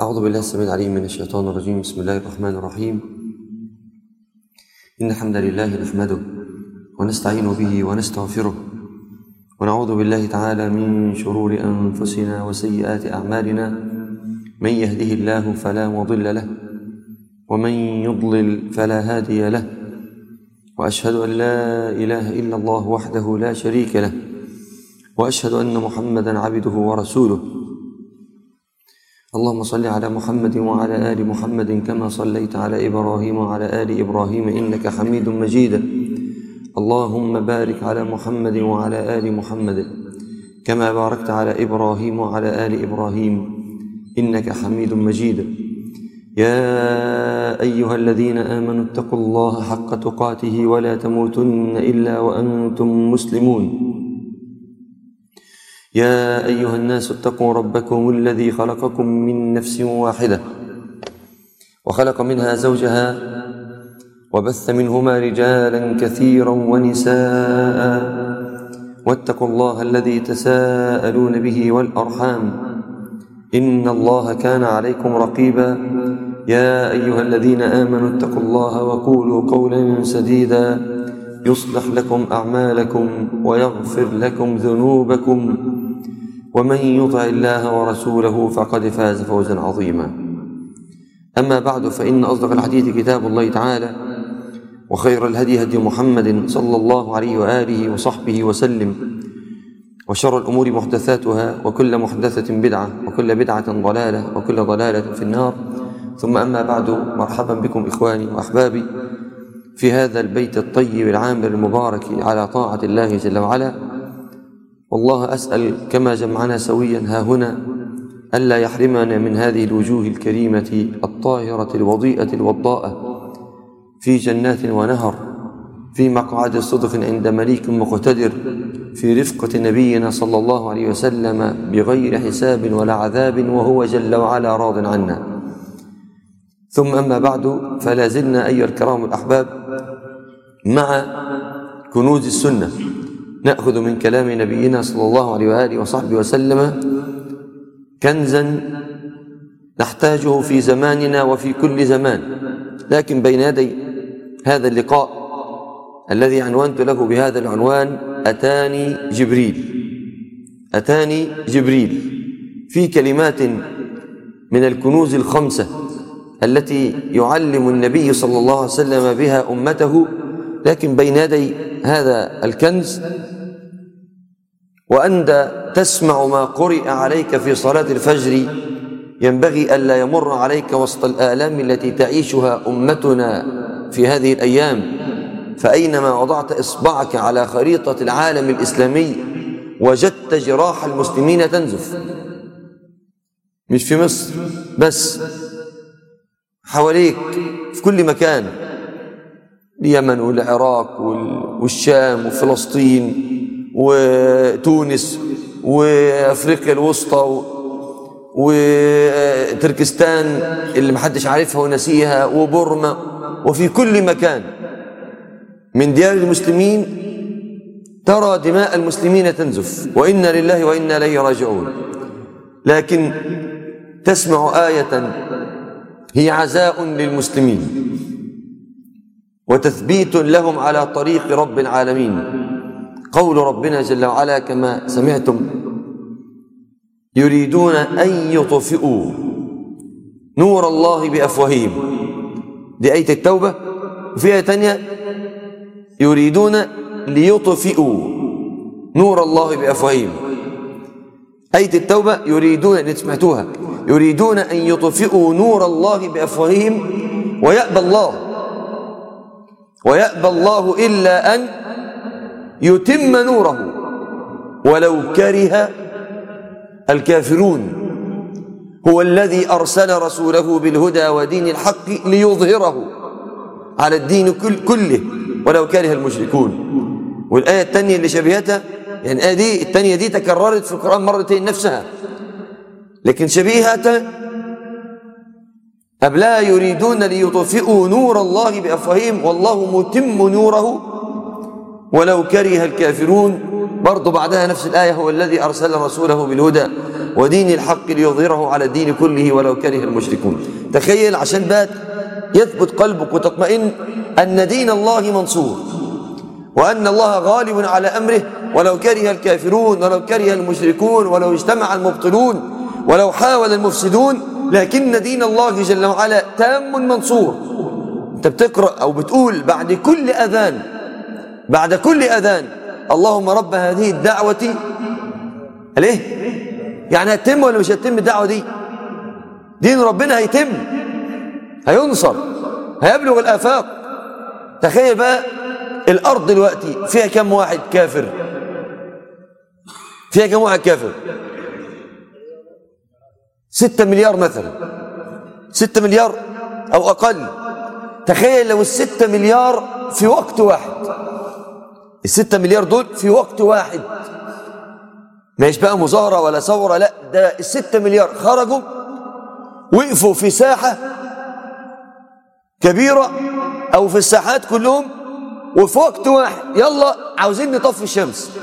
أعوذ بالله السميع العليم من الشيطان الرجيم بسم الله الرحمن الرحيم إن الحمد لله نحمده ونستعين به ونستغفره ونعوذ بالله تعالى من شرور أنفسنا وسيئات أعمالنا من يهده الله فلا مضل له ومن يضلل فلا هادي له وأشهد أن لا إله إلا الله وحده لا شريك له وأشهد أن محمدا عبده ورسوله اللهم صل على محمد وعلى آل محمد كما صليت على إبراهيم وعلى آل إبراهيم إنك حميد مجيد اللهم بارك على محمد وعلى آل محمد كما باركت على إبراهيم وعلى آل إبراهيم إنك حميد مجيد يا أيها الذين آمنوا اتقوا الله حق تقاته ولا تموتن إلا وأنتم مسلمون يا أيها الناس اتقوا ربكم الذي خلقكم من نفس واحدة وخلق منها زوجها وبث منهما رجالا كثيرا ونساء واتقوا الله الذي تساءلون به والأرحام إن الله كان عليكم رقيبا يا أيها الذين آمنوا اتقوا الله وقولوا قولا سديدا يصلح لكم أعمالكم ويغفر لكم ذنوبكم ومن يطع الله ورسوله فقد فاز فوزا عظيما أما بعد فإن أصدق الحديث كتاب الله تعالى وخير الهدي هدي محمد صلى الله عليه وآله وصحبه وسلم وشر الأمور محدثاتها وكل محدثة بدعة وكل بدعة ضلالة وكل ضلالة في النار ثم أما بعد مرحبا بكم إخواني وأحبابي في هذا البيت الطيب العامر المبارك على طاعة الله جل وعلا والله أسأل كما جمعنا سويا ها هنا ألا يحرمنا من هذه الوجوه الكريمة الطاهرة الوضيئة الوضاءة في جنات ونهر في مقعد صدق عند مليك مقتدر في رفقة نبينا صلى الله عليه وسلم بغير حساب ولا عذاب وهو جل وعلا راض عنا ثم أما بعد فلا زلنا أيها الكرام الأحباب مع كنوز السنة نأخذ من كلام نبينا صلى الله عليه وآله وصحبه وسلم كنزا نحتاجه في زماننا وفي كل زمان لكن بين يدي هذا اللقاء الذي عنوانت له بهذا العنوان أتاني جبريل أتاني جبريل في كلمات من الكنوز الخمسة التي يعلم النبي صلى الله عليه وسلم بها أمته لكن بين يدي هذا الكنز وأنت تسمع ما قرئ عليك في صلاة الفجر ينبغي ألا يمر عليك وسط الآلام التي تعيشها أمتنا في هذه الأيام فأينما وضعت إصبعك على خريطة العالم الإسلامي وجدت جراح المسلمين تنزف مش في مصر بس حواليك في كل مكان اليمن والعراق والشام وفلسطين وتونس وافريقيا الوسطى وتركستان اللي محدش عارفها ونسيها وبورما وفي كل مكان من ديار المسلمين ترى دماء المسلمين تنزف وإنا لله وإنا إليه راجعون لكن تسمع آية هي عزاء للمسلمين وتثبيت لهم على طريق رب العالمين قول ربنا جل وعلا كما سمعتم يريدون أن يطفئوا نور الله بأفواههم دي آية التوبة وفي آية تانية يريدون ليطفئوا نور الله بأفواههم آية التوبة يريدون اللي سمعتوها يريدون أن يطفئوا نور الله بأفواههم ويأبى الله ويأبى الله إلا أن يتم نوره ولو كره الكافرون هو الذي أرسل رسوله بالهدى ودين الحق ليظهره على الدين كل كله ولو كره المشركون والآية الثانية اللي شبيهتها يعني الآية دي الثانية دي تكررت في القرآن مرتين نفسها لكن شبيهة قبلها يريدون ليطفئوا نور الله بأفواههم والله متم نوره ولو كره الكافرون برضه بعدها نفس الآية هو الذي أرسل رسوله بالهدى ودين الحق ليظهره على الدين كله ولو كره المشركون تخيل عشان بات يثبت قلبك وتطمئن أن دين الله منصور وأن الله غالب على أمره ولو كره الكافرون ولو كره المشركون ولو اجتمع المبطلون ولو حاول المفسدون لكن دين الله جل وعلا تام منصور انت بتقرأ أو بتقول بعد كل أذان بعد كل أذان اللهم رب هذه الدعوة ليه يعني هتتم ولا مش هتتم الدعوة دي دين ربنا هيتم هينصر هيبلغ الآفاق تخيل بقى الأرض دلوقتي فيها كم واحد كافر فيها كم واحد كافر ستة مليار مثلا ستة مليار أو أقل تخيل لو الستة مليار في وقت واحد الستة مليار دول في وقت واحد مش بقى مظاهرة ولا ثورة لا ده الستة مليار خرجوا وقفوا في ساحة كبيرة أو في الساحات كلهم وفي وقت واحد يلا عاوزين نطفي الشمس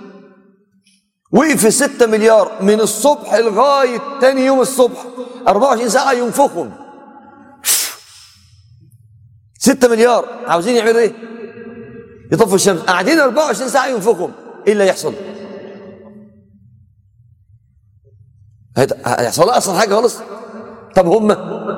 وقف الستة مليار من الصبح لغاية تاني يوم الصبح 24 ساعة ينفخهم ستة مليار عاوزين يعملوا ايه يطفوا الشمس قاعدين 24 ساعة ينفخهم ايه اللي هيحصل هيحصل اصلا حاجة خالص طب هم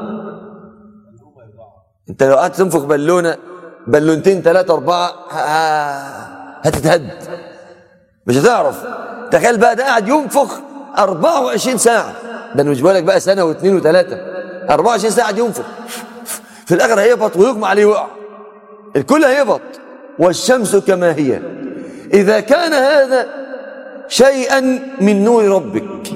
انت لو قعدت تنفخ بالونة بالونتين ثلاثة أربعة هتتهد مش هتعرف تخيل بقى ده قاعد ينفخ 24 ساعة ده انا مش بقول لك بقى سنة واثنين وثلاثة 24 ساعة قاعد ينفخ في الآخر هيهبط ويغمى عليه وقع الكل هيهبط والشمس كما هي إذا كان هذا شيئا من نور ربك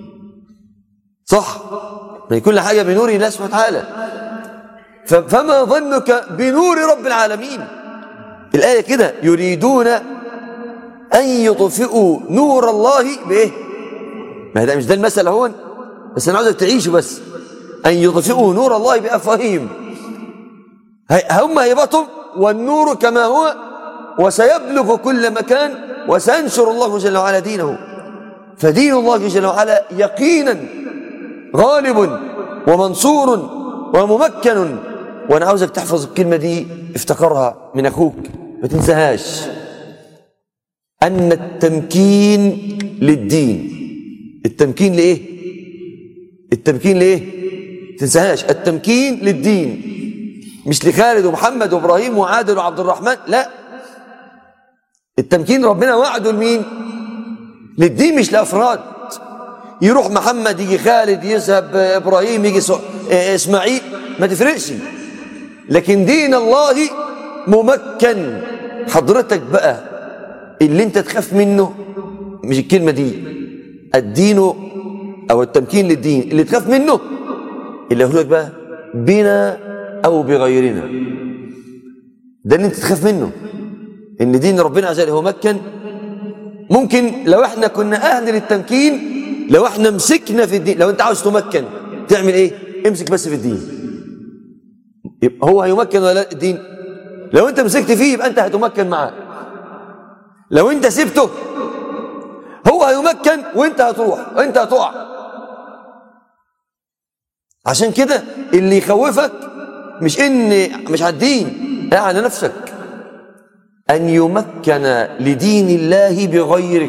صح ما كل حاجة بنور الله سبحانه وتعالى فما ظنك بنور رب العالمين الآية كده يريدون أن يطفئوا نور الله بإيه ما ده مش ده المثل هون بس أنا عاوزك تعيشه بس أن يطفئوا نور الله بأفواههم هم هيبطوا والنور كما هو وسيبلغ كل مكان وسينشر الله جل وعلا دينه فدين الله جل وعلا يقينا غالب ومنصور وممكن وانا عاوزك تحفظ الكلمه دي افتكرها من اخوك ما تنساهاش ان التمكين للدين التمكين لايه التمكين لايه تنساهاش التمكين للدين مش لخالد ومحمد وابراهيم وعادل وعبد الرحمن لا التمكين ربنا وعده لمين للدين مش لافراد يروح محمد يجي خالد يذهب ابراهيم يجي اسماعيل ما تفرقش لكن دين الله ممكن حضرتك بقى اللي انت تخاف منه مش الكلمة دي الدين او التمكين للدين اللي تخاف منه اللي اقول لك بقى بنا او بغيرنا ده اللي انت تخاف منه ان دين ربنا عز وجل هو مكن ممكن لو احنا كنا اهل للتمكين لو احنا مسكنا في الدين لو انت عاوز تمكن تعمل ايه امسك بس في الدين يبقى هو هيمكن ولا لا الدين لو انت مسكت فيه يبقى انت هتمكن معاه لو انت سبته هو هيمكن وانت هتروح وانت هتقع عشان كده اللي يخوفك مش ان مش على الدين لا على نفسك ان يمكن لدين الله بغيرك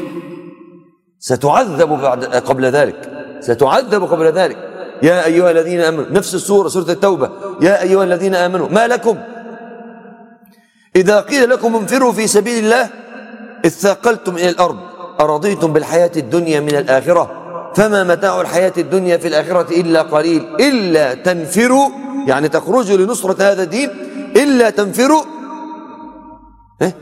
ستعذب بعد قبل ذلك ستعذب قبل ذلك يا أيها الذين آمنوا نفس السورة سورة التوبة يا أيها الذين آمنوا ما لكم إذا قيل لكم انفروا في سبيل الله اثاقلتم إلى الأرض أرضيتم بالحياة الدنيا من الآخرة فما متاع الحياة الدنيا في الآخرة إلا قليل إلا تنفروا يعني تخرجوا لنصرة هذا الدين إلا تنفروا إيه؟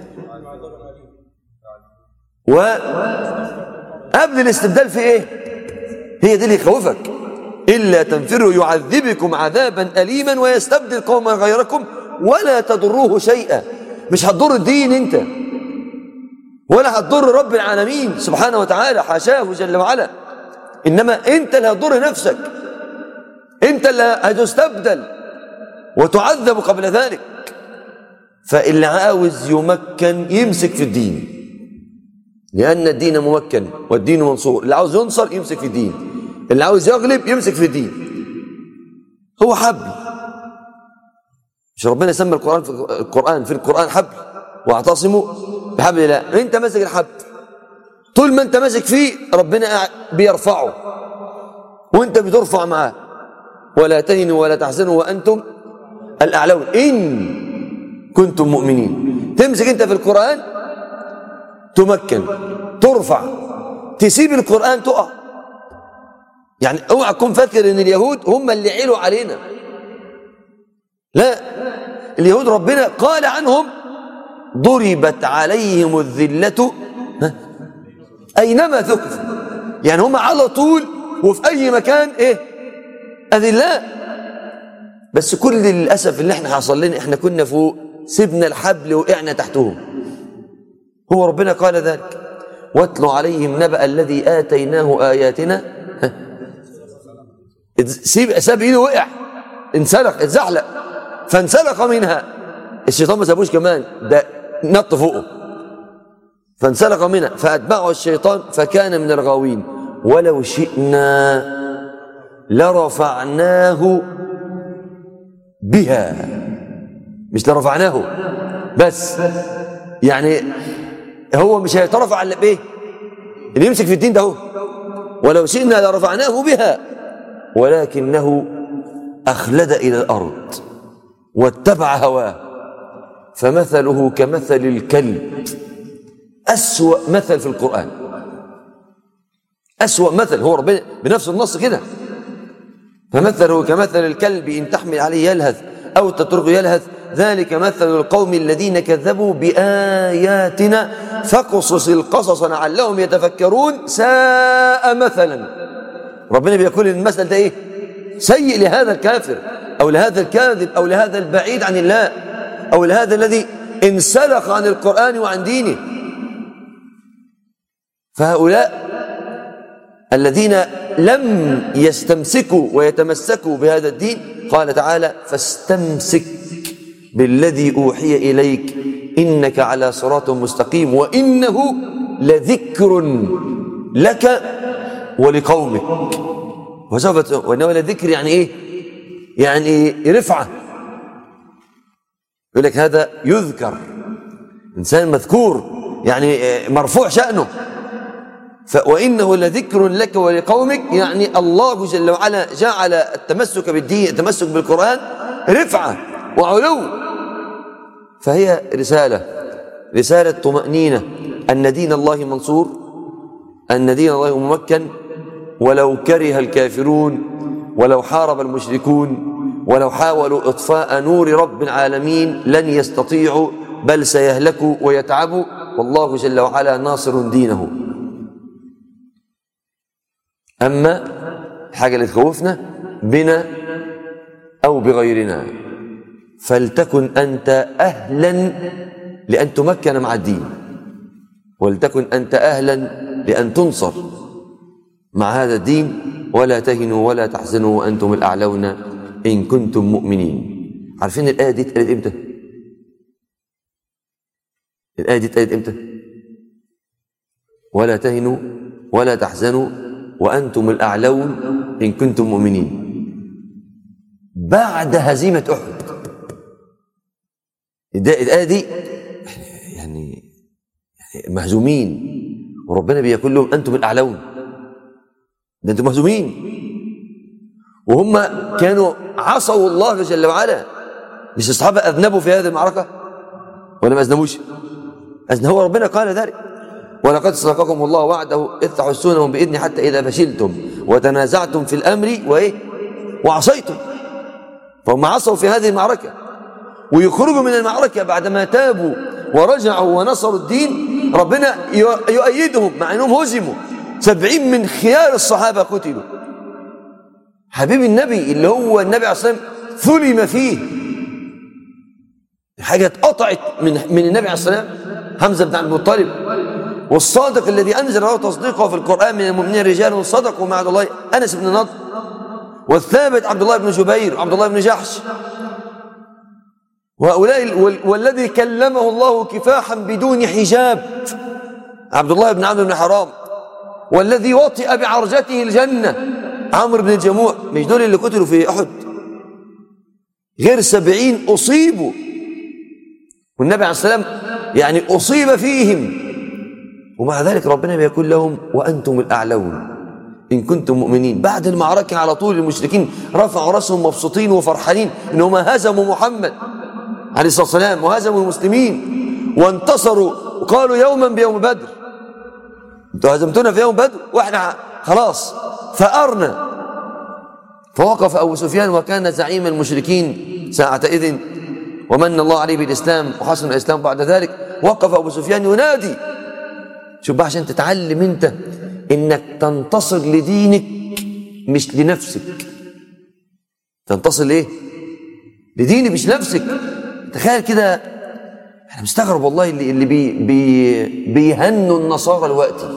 وقبل الاستبدال في إيه هي دي اللي يخوفك إلا تنفروا يعذبكم عذابا أليما ويستبدل قوما غيركم ولا تضروه شيئا مش هتضر الدين انت ولا هتضر رب العالمين سبحانه وتعالى حاشاه جل وعلا إنما انت اللي هتضر نفسك انت اللي هتستبدل وتعذب قبل ذلك فاللي عاوز يمكن يمسك في الدين لأن الدين ممكن والدين منصور اللي عاوز ينصر يمسك في الدين اللي عاوز يغلب يمسك في الدين هو حبل مش ربنا سمى القرآن في القرآن في القرآن حبل واعتصموا بحبل الله انت ماسك الحبل طول ما انت ماسك فيه ربنا بيرفعه وانت بترفع معاه ولا تهنوا ولا تحزنوا وانتم الاعلون ان كنتم مؤمنين تمسك انت في القرآن تمكن ترفع تسيب القرآن تقع يعني اوعى تكون فاكر ان اليهود هم اللي علوا علينا لا اليهود ربنا قال عنهم ضربت عليهم الذلة أينما ثقفوا يعني هم على طول وفي أي مكان إيه أذلاء بس كل للأسف اللي احنا حصل لنا احنا كنا فوق سيبنا الحبل وقعنا تحتهم هو ربنا قال ذلك واتل عليهم نبأ الذي آتيناه آياتنا سيب ساب ايده وقع انسلق اتزحلق فانسلق منها الشيطان ما سابوش كمان ده نط فوقه فانسلق منها فأتبعه الشيطان فكان من الغاوين ولو شئنا لرفعناه بها مش لرفعناه بس يعني هو مش هيترفع الا بايه اللي يمسك في الدين ده هو ولو شئنا لرفعناه بها ولكنه اخلد الى الارض واتبع هواه فمثله كمثل الكلب اسوا مثل في القران اسوا مثل هو ربنا بنفس النص كده فمثله كمثل الكلب ان تحمل عليه يلهث او تتركه يلهث ذلك مثل القوم الذين كذبوا بآياتنا فقصص القصص لعلهم يتفكرون ساء مثلا ربنا بيقول المثل ده ايه سيء لهذا الكافر او لهذا الكاذب او لهذا البعيد عن الله او لهذا الذي انسلخ عن القرآن وعن دينه فهؤلاء الذين لم يستمسكوا ويتمسكوا بهذا الدين قال تعالى فاستمسك بالذي أوحي إليك إنك على صراط مستقيم وإنه لذكر لك ولقومك وسوف وإنه لذكر يعني إيه يعني رفعة يقول لك هذا يذكر إنسان مذكور يعني مرفوع شأنه وإنه لذكر لك ولقومك يعني الله جل وعلا جعل التمسك بالدين التمسك بالقرآن رفعة وعلو فهي رسالة رسالة طمأنينة أن دين الله منصور أن دين الله ممكن ولو كره الكافرون ولو حارب المشركون ولو حاولوا إطفاء نور رب العالمين لن يستطيعوا بل سيهلكوا ويتعبوا والله جل وعلا ناصر دينه أما الحاجة اللي تخوفنا بنا أو بغيرنا فلتكن أنت أهلا لأن تمكن مع الدين ولتكن أنت أهلا لأن تنصر مع هذا الدين ولا تهنوا ولا تحزنوا وأنتم الأعلون إن كنتم مؤمنين عارفين الآية دي اتقالت إمتى؟ الآية دي اتقالت إمتى؟ ولا تهنوا ولا تحزنوا وأنتم الأعلون إن كنتم مؤمنين بعد هزيمة أحد الآية دي يعني مهزومين وربنا بيقول لهم أنتم الأعلون ده أنتم مهزومين وهم كانوا عصوا الله جل وعلا مش الصحابة أذنبوا في هذه المعركة ولا ما أذنبوش أذن هو ربنا قال ذلك ولقد صدقكم الله وعده إذ تحسونهم بإذن حتى إذا فشلتم وتنازعتم في الأمر وإيه وعصيتم فهم عصوا في هذه المعركة ويخرجوا من المعركة بعدما تابوا ورجعوا ونصروا الدين ربنا يؤيدهم مع أنهم هزموا سبعين من خيار الصحابة قتلوا حبيب النبي اللي هو النبي عليه الصلاة والسلام ثلم فيه حاجة اتقطعت من من النبي عليه الصلاة والسلام حمزة بن عبد المطلب والصادق الذي أنزل له تصديقه في القرآن من المؤمنين رجال صدقوا مع الله أنس بن نضر والثابت عبد الله بن جبير وعبد الله بن جحش وهؤلاء والذي كلمه الله كفاحا بدون حجاب عبد الله بن عمرو بن حرام والذي وطئ بعرجته الجنة عمرو بن الجموع مش دول اللي قتلوا في أحد غير سبعين أصيبوا والنبي عليه السلام يعني أصيب فيهم ومع ذلك ربنا بيقول لهم وأنتم الأعلون إن كنتم مؤمنين بعد المعركة على طول المشركين رفعوا رأسهم مبسوطين وفرحانين إنهم هزموا محمد عليه الصلاة والسلام وهزموا المسلمين وانتصروا وقالوا يوما بيوم بدر انتوا هزمتونا في يوم بدر واحنا خلاص ثأرنا فوقف أبو سفيان وكان زعيم المشركين ساعتئذ ومن الله عليه بالإسلام وحسن الإسلام بعد ذلك وقف أبو سفيان ينادي شوف بقى عشان تتعلم أنت إنك تنتصر لدينك مش لنفسك تنتصر لإيه؟ لديني مش نفسك تخيل كده انا مستغرب والله اللي اللي بي بي بيهنوا النصارى دلوقتي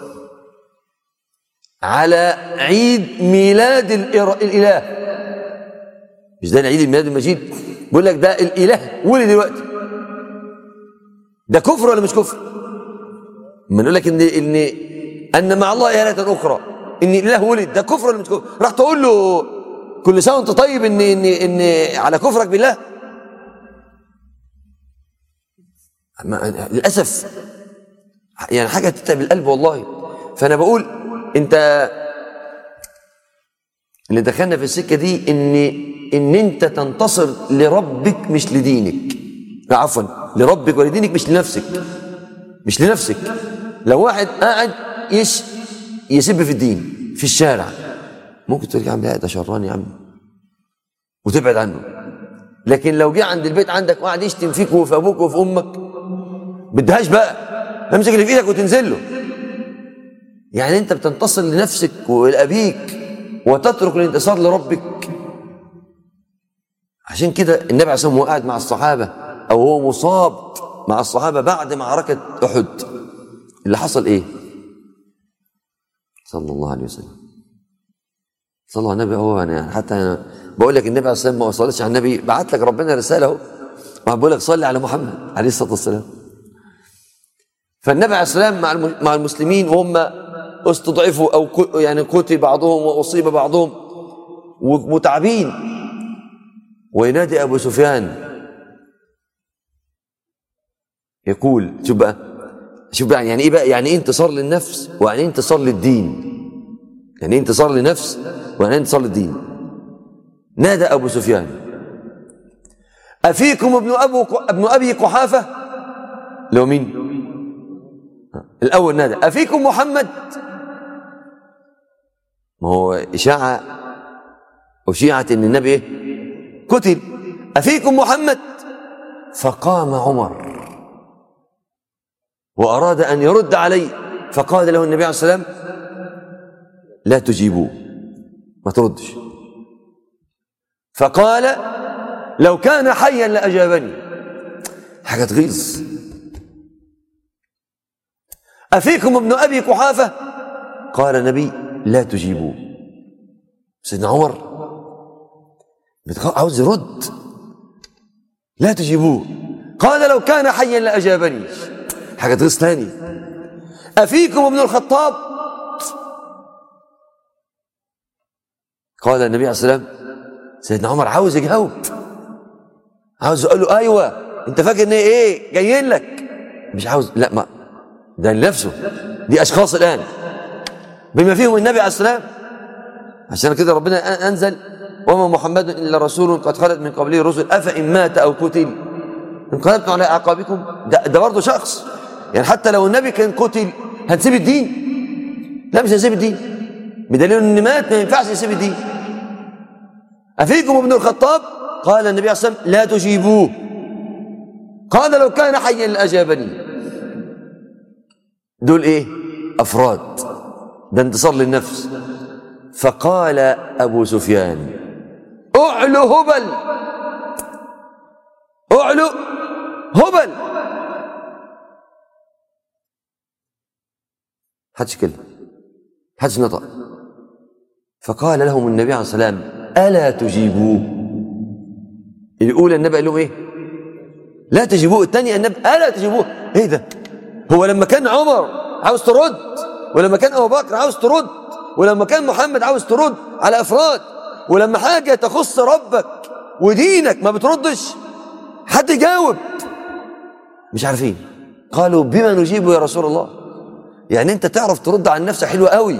على عيد ميلاد الإر- الاله مش ده عيد الميلاد المجيد بيقول لك ده الاله ولد دلوقتي ده كفر ولا مش كفر ما نقول لك ان ان ان مع الله اله اخرى ان الاله ولد ده كفر ولا مش كفر راح تقول له كل سنه وانت طيب ان ان ان على كفرك بالله ما للاسف يعني حاجه تتعب القلب والله فانا بقول انت اللي دخلنا في السكه دي ان ان انت تنتصر لربك مش لدينك لا عفوا لربك ولدينك مش لنفسك مش لنفسك لو واحد قاعد يش يسب في الدين في الشارع ممكن تقول يا عم لا ده شران يا عم وتبعد عنه لكن لو جه عند البيت عندك وقعد يشتم فيك وفي ابوك وفي امك بدهاش بقى امسك اللي في ايدك وتنزل له يعني انت بتنتصر لنفسك ولابيك وتترك الانتصار لربك عشان كده النبي عليه الصلاه والسلام وهو قاعد مع الصحابه او هو مصاب مع الصحابه بعد معركه احد اللي حصل ايه؟ صلى الله عليه وسلم صلى على النبي هو يعني حتى أنا بقول لك النبي عليه الصلاه والسلام ما وصلتش على النبي بعت لك ربنا رساله اهو ما بقول لك صلي على محمد عليه الصلاه والسلام فالنبي عليه السلام مع الم- مع المسلمين وهم استضعفوا او ك- يعني قتل بعضهم واصيب بعضهم ومتعبين وينادي ابو سفيان يقول شوف بقى شوف بقى يعني ايه بقى يعني ايه انتصار للنفس ويعني ايه انتصار للدين يعني ايه انتصار لنفس ويعني ايه انتصار للدين نادى ابو سفيان افيكم ابن ابو ابن ابي قحافه لو مين الاول نادى افيكم محمد ما هو اشاعه اشيعت ان النبي ايه قتل افيكم محمد فقام عمر واراد ان يرد عليه فقال له النبي عليه الصلاه والسلام لا تجيبوه ما تردش فقال لو كان حيا لاجابني حاجه تغيظ افيكم ابن ابي قحافه قال النبي لا تجيبوه سيدنا عمر بتخ- عاوز يرد لا تجيبوه قال لو كان حيا لاجابني حاجه تغيظ تاني افيكم ابن الخطاب قال النبي عليه الصلاه والسلام سيدنا عمر عاوز يجاوب عاوز يقول له ايوه انت فاكر ان ايه جايين لك مش عاوز لا ما ده لنفسه دي اشخاص الان بما فيهم النبي عليه السلام عشان كده ربنا أن- انزل وما محمد الا رسول قد خلت من قبله الرسل افان مات او قتل انقلبتم على اعقابكم ده, ده برضه شخص يعني حتى لو النبي كان قتل هنسيب الدين لا مش هنسيب الدين بدليل ان مات ما ينفعش يسيب الدين افيكم ابن الخطاب قال النبي عليه الصلاه والسلام لا تجيبوه قال لو كان حيا لاجابني دول ايه افراد ده انتصار للنفس فقال ابو سفيان اعلو هبل اعلو هبل حدش كلمه حدش نطق فقال لهم النبي عليه الصلاه والسلام الا تجيبوه الاولى النبي قال لهم ايه لا تجيبوه الثانيه النبي الا تجيبوه ايه ده هو لما كان عمر عاوز ترد ولما كان ابو بكر عاوز ترد ولما كان محمد عاوز ترد على افراد ولما حاجه تخص ربك ودينك ما بتردش حد يجاوب مش عارفين قالوا بما نجيب يا رسول الله يعني انت تعرف ترد عن نفسك حلو قوي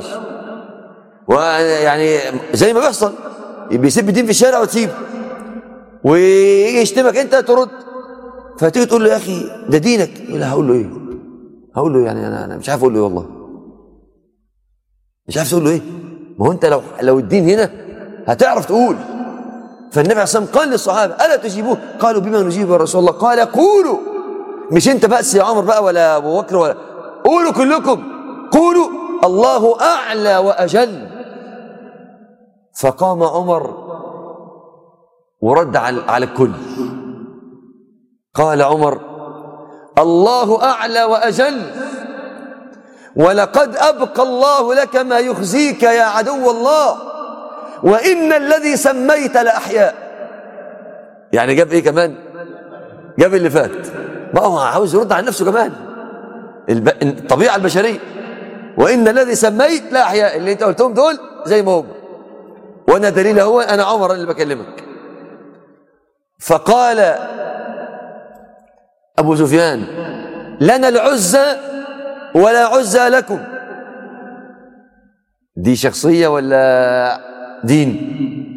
ويعني زي ما بيحصل بيسيب الدين في الشارع وتسيبه ويجي يشتمك انت ترد فتيجي تقول له يا اخي ده دينك يقول له هقول له ايه هقول له يعني انا انا مش عارف اقول له ايه والله مش عارف تقول له ايه ما هو انت لو لو الدين هنا هتعرف تقول فالنبي عليه الصلاه والسلام قال للصحابه الا تجيبوه قالوا بما نجيب يا رسول الله قال قولوا مش انت بس يا عمر بقى ولا ابو بكر ولا قولوا كلكم قولوا الله اعلى واجل فقام عمر ورد على على الكل قال عمر الله اعلى واجل ولقد ابقى الله لك ما يخزيك يا عدو الله وان الذي سميت لاحياء يعني جاب ايه كمان جاب اللي فات بقى هو عاوز يرد عن نفسه كمان الب... الطبيعه البشريه وان الذي سميت لاحياء اللي انت قلتهم دول زي ما هم وانا دليل هو انا عمر اللي بكلمك فقال ابو سفيان لنا العزى ولا عزى لكم دي شخصيه ولا دين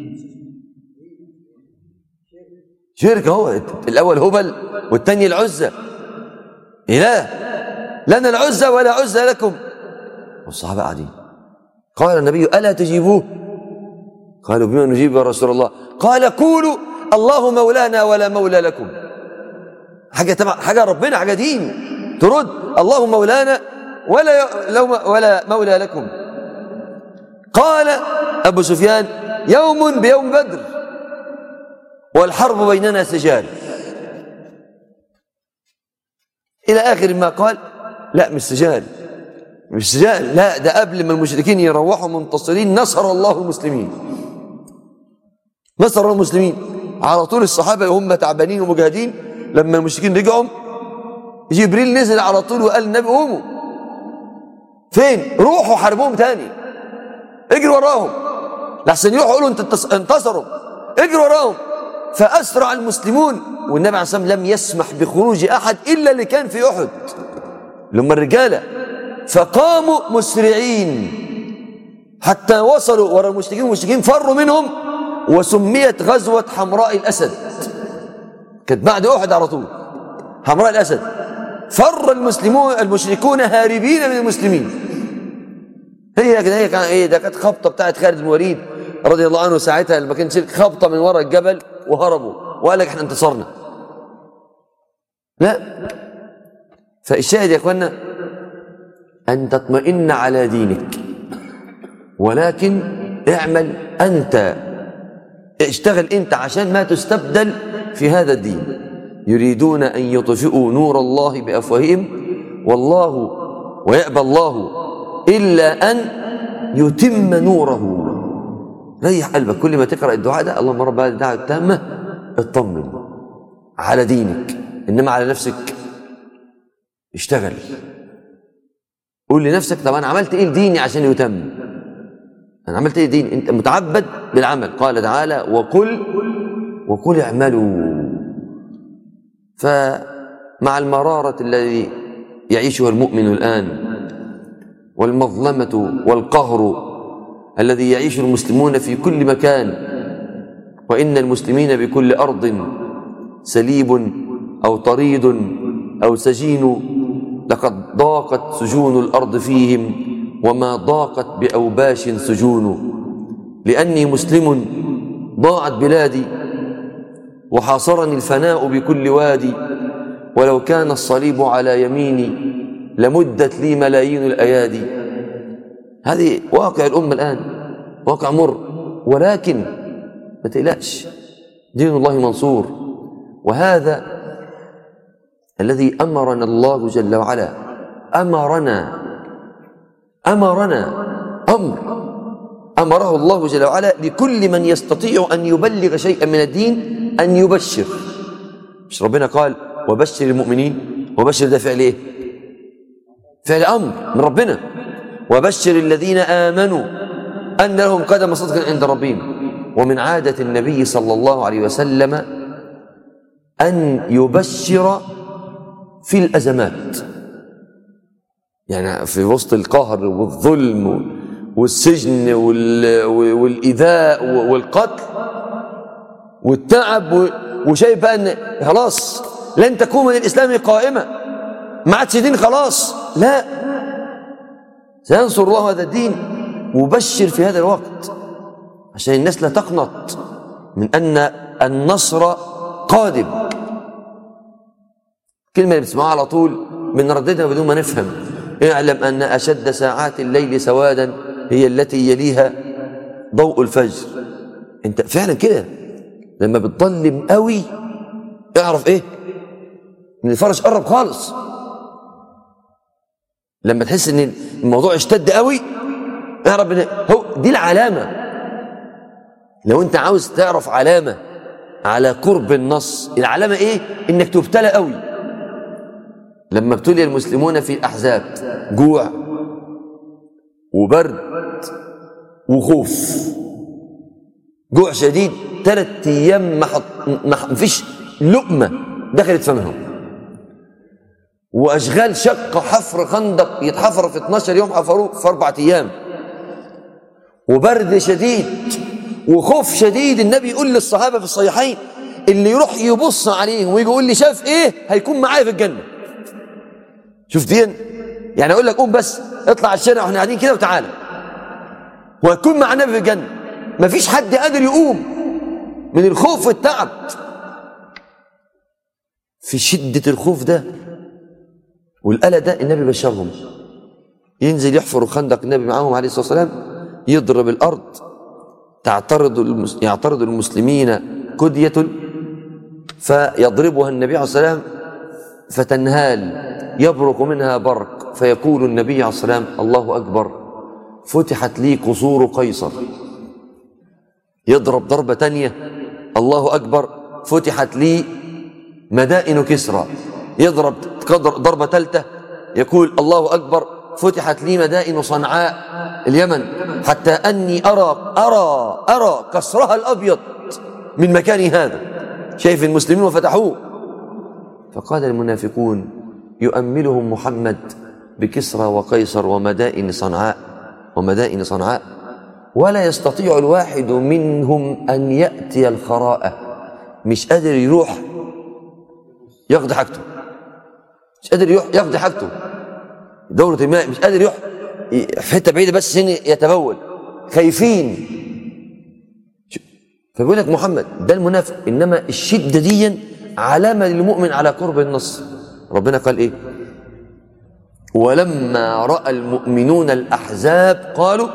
شرك هو الاول هبل والثاني العزى اله لنا العزى ولا عزى لكم والصحابه قاعدين قال النبي الا تجيبوه قالوا بما نجيب يا رسول الله قال قولوا الله مولانا ولا مولى لكم حاجه تبع حاجه ربنا حاجه دين ترد الله مولانا ولا لو ولا مولى لكم قال ابو سفيان يوم بيوم بدر والحرب بيننا سجال الى اخر ما قال لا مش سجال مش سجال لا ده قبل ما المشركين يروحوا منتصرين نصر الله المسلمين نصر الله المسلمين على طول الصحابه هم تعبانين ومجاهدين لما المشركين رجعوا جبريل نزل على طول وقال للنبي قوموا فين روحوا حاربوهم تاني اجري وراهم لحسن يروحوا يقولوا انت انتصروا اجري وراهم فاسرع المسلمون والنبي عليه الصلاه والسلام لم يسمح بخروج احد الا اللي كان في احد اللي هم الرجاله فقاموا مسرعين حتى وصلوا ورا المشركين المشركين فروا منهم وسميت غزوه حمراء الاسد كانت بعد احد على طول حمراء الاسد فر المسلمون المشركون هاربين من المسلمين هي كده هي كان ايه ده كانت خبطه بتاعت خالد بن الوليد رضي الله عنه ساعتها لما كان خبطه من ورا الجبل وهربوا وقال لك احنا انتصرنا لا فالشاهد يا اخوانا ان تطمئن على دينك ولكن اعمل انت اشتغل انت عشان ما تستبدل في هذا الدين يريدون ان يطفئوا نور الله بافواههم والله ويأبى الله الا ان يتم نوره ريح قلبك كل ما تقرا الدعاء ده اللهم رب هذه الدعوه التامه اطمن على دينك انما على نفسك اشتغل قول لنفسك طب انا عملت ايه لديني عشان يتم انا عملت ايه دين انت متعبد بالعمل قال تعالى وقل وقل اعملوا فمع المرارة الذي يعيشها المؤمن الآن والمظلمة والقهر الذي يعيش المسلمون في كل مكان وإن المسلمين بكل أرض سليب أو طريد أو سجين لقد ضاقت سجون الأرض فيهم وما ضاقت بأوباش سجون لأني مسلم ضاعت بلادي وحاصرني الفناء بكل وادي ولو كان الصليب على يميني لمدت لي ملايين الأيادي هذه واقع الأمة الآن واقع مر ولكن ما تقلقش دين الله منصور وهذا الذي أمرنا الله جل وعلا أمرنا أمرنا أمر أمره الله جل وعلا لكل من يستطيع أن يبلغ شيئا من الدين أن يبشر مش ربنا قال وبشر المؤمنين وبشر ده فعل إيه فعل أمر من ربنا وبشر الذين آمنوا أن لهم قدم صدق عند ربهم ومن عادة النبي صلى الله عليه وسلم أن يبشر في الأزمات يعني في وسط القهر والظلم والسجن والإيذاء والقتل والتعب وشايف بقى ان خلاص لن تكون من الإسلام قائمة ما عادش دين خلاص لا سينصر الله هذا الدين وبشر في هذا الوقت عشان الناس لا تقنط من أن النصر قادم كلمة اللي بتسمعها على طول بنرددها بدون ما نفهم اعلم أن أشد ساعات الليل سوادا هي التي يليها ضوء الفجر انت فعلا كده لما بتضلم قوي اعرف ايه ان الفرج قرب خالص لما تحس ان الموضوع اشتد قوي اعرف ان هو دي العلامه لو انت عاوز تعرف علامه على قرب النص العلامه ايه انك تبتلى قوي لما ابتلي المسلمون في الاحزاب جوع وبرد وخوف جوع شديد ثلاث ايام ما ما فيش لقمه دخلت فمهم واشغال شقه حفر خندق يتحفر في 12 يوم حفروه في اربع ايام وبرد شديد وخوف شديد النبي يقول للصحابه في الصحيحين اللي يروح يبص عليهم ويجي يقول لي شاف ايه هيكون معايا في الجنه شوف دي يعني اقول لك قوم بس اطلع على الشارع واحنا قاعدين كده وتعالى وهتكون مع النبي في الجنه مفيش حد قادر يقوم من الخوف والتعب في شده الخوف ده والقلق ده النبي بشرهم ينزل يحفر خندق النبي معاهم عليه الصلاه والسلام يضرب الارض تعترض المس... يعترض المسلمين كدية فيضربها النبي عليه الصلاة والسلام فتنهال يبرق منها برق فيقول النبي عليه الصلاة والسلام الله أكبر فتحت لي قصور قيصر يضرب ضربة تانية الله أكبر فتحت لي مدائن كسرى يضرب ضربة ثالثة يقول الله أكبر فتحت لي مدائن صنعاء اليمن حتى أني أرى أرى أرى كسرها الأبيض من مكان هذا شايف المسلمين وفتحوه فقال المنافقون يؤملهم محمد بكسرى وقيصر ومدائن صنعاء ومدائن صنعاء ولا يستطيع الواحد منهم أن يأتي الخراءة مش قادر يروح يقضي حاجته مش قادر يروح يقضي حاجته دورة الماء مش قادر يروح في حته بعيده بس هنا يتبول خايفين فبيقول لك محمد ده المنافق انما الشده دي علامه للمؤمن على قرب النصر ربنا قال ايه ولما راى المؤمنون الاحزاب قالوا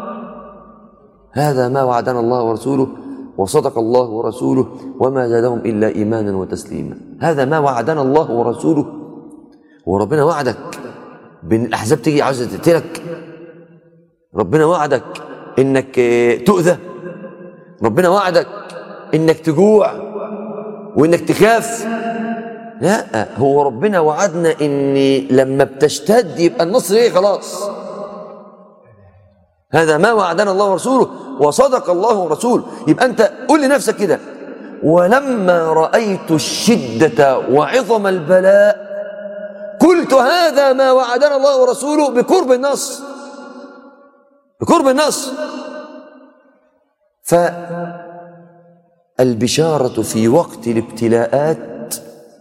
هذا ما وعدنا الله ورسوله وصدق الله ورسوله وما زادهم الا ايمانا وتسليما هذا ما وعدنا الله ورسوله وربنا وعدك بين الاحزاب تيجي عاوزه تقتلك ربنا وعدك انك تؤذى ربنا وعدك انك تجوع وانك تخاف لا هو ربنا وعدنا ان لما بتشتد يبقى النصر ايه خلاص هذا ما وعدنا الله ورسوله وصدق الله ورسوله يبقى انت قول لنفسك كده ولما رايت الشده وعظم البلاء قلت هذا ما وعدنا الله ورسوله بقرب النصر بقرب النصر فالبشارة في وقت الابتلاءات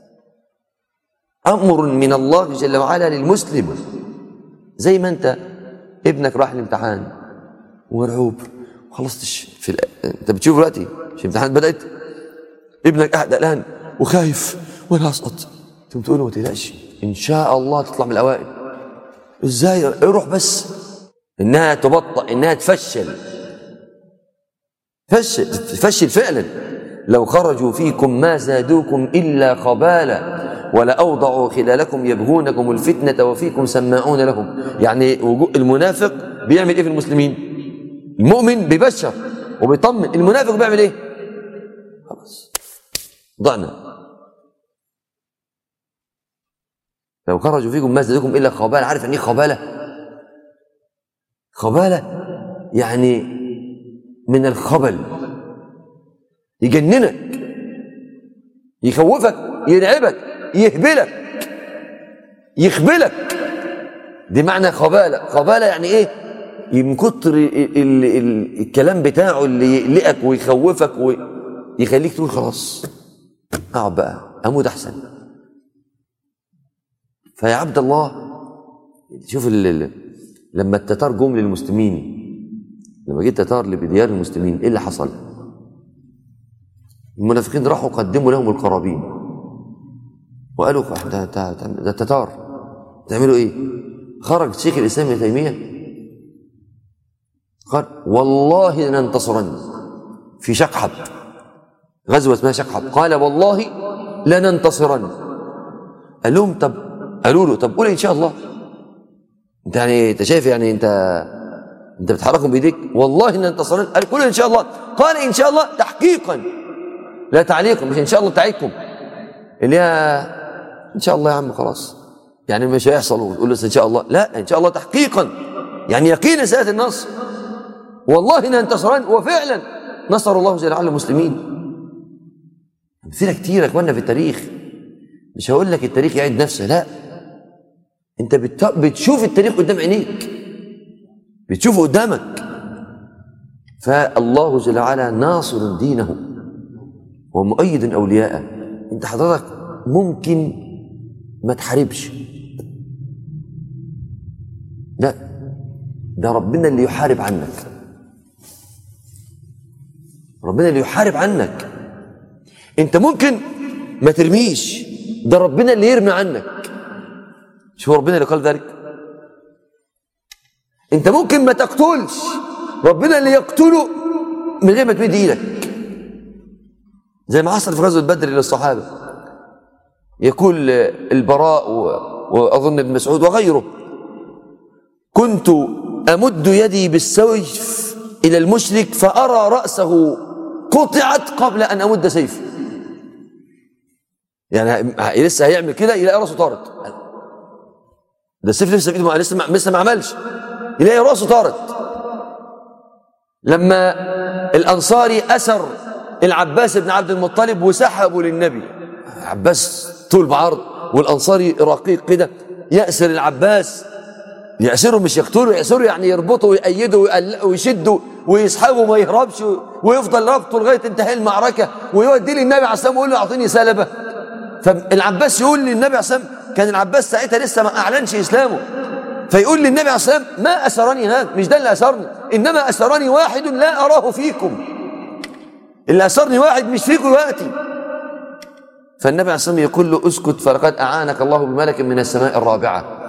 أمر من الله جل وعلا للمسلم زي ما أنت ابنك راح الامتحان ومرعوب خلصتش في ال... انت بتشوف دلوقتي مش الامتحان بدات ابنك قاعد قلقان وخايف وانا هسقط تقوم تقول له ما تقلقش ان شاء الله تطلع من الاوائل ازاي روح بس انها تبطأ انها تفشل فشل تفشل فعلا لو خرجوا فيكم ما زادوكم الا خبالا ولأوضعوا خلالكم يبغونكم الفتنة وفيكم سماعون لهم يعني المنافق بيعمل ايه في المسلمين المؤمن بيبشر وبيطمن المنافق بيعمل ايه خلاص ضعنا لو خرجوا فيكم ما زادكم الا خباله عارف يعني ايه خباله خباله يعني من الخبل يجننك يخوفك يرعبك يهبلك يخبلك دي معنى خبالة خبالة يعني ايه من كتر ال ال ال الكلام بتاعه اللي يقلقك ويخوفك ويخليك تقول خلاص اقعد بقى اموت احسن فيا عبد الله شوف ال ال لما التتار جم للمسلمين لما جه التتار لديار المسلمين ايه اللي حصل؟ المنافقين راحوا قدموا لهم القرابين وقالوا ده ده ده التتار تعملوا ايه؟ خرج شيخ الاسلام ابن تيميه قال والله لننتصرن في شقحب غزوه اسمها شقحب قال والله لننتصرن قال لهم طب قالوا له طب قول ان شاء الله انت يعني انت شايف يعني انت انت بتحركهم بايديك والله لننتصرن قال قول ان شاء الله قال ان شاء الله تحقيقا لا تعليقا مش ان شاء الله بتاعتكم اللي هي ان شاء الله يا عم خلاص يعني مش هيحصل وتقول بس ان شاء الله لا ان شاء الله تحقيقا يعني يقينا سياتي النصر والله لننتصرن وفعلا نصر الله جل وعلا المسلمين امثله كتير يا اخوانا في التاريخ مش هقول لك التاريخ يعيد نفسه لا انت بت... بتشوف التاريخ قدام عينيك بتشوفه قدامك فالله جل وعلا ناصر دينه ومؤيد اولياءه انت حضرتك ممكن ما تحاربش لا ده ربنا اللي يحارب عنك ربنا اللي يحارب عنك انت ممكن ما ترميش ده ربنا اللي يرمي عنك شوف ربنا اللي قال ذلك انت ممكن ما تقتلش ربنا اللي يقتله من غير ما تمد ايدك زي ما حصل في غزوه بدر للصحابه يقول البراء واظن ابن مسعود وغيره كنت امد يدي بالسيف الى المشرك فارى راسه قطعت قبل ان امد سيفي يعني لسه هيعمل كده يلاقي راسه طارت ده السيف لسه في ايده لسه ما لسه ما عملش يلاقي راسه طارت لما الانصاري اسر العباس بن عبد المطلب وسحبوا للنبي عباس طول بعرض والانصاري رقيق كده ياسر العباس يأسره مش يقتله يأسره يعني يربطه ويأيده ويشده ويسحبه وما يهربش ويفضل ربطه لغايه انتهاء المعركه ويوديه للنبي عليه الصلاه والسلام ويقول له اعطيني سلبه فالعباس يقول للنبي عليه الصلاه والسلام كان العباس ساعتها لسه ما اعلنش اسلامه فيقول للنبي عليه الصلاه والسلام ما اسرني هذا مش ده اللي اسرني انما اسرني واحد لا اراه فيكم اللي اسرني واحد مش فيكم دلوقتي فالنبي عليه الصلاه والسلام يقول له اسكت فلقد اعانك الله بملك من السماء الرابعه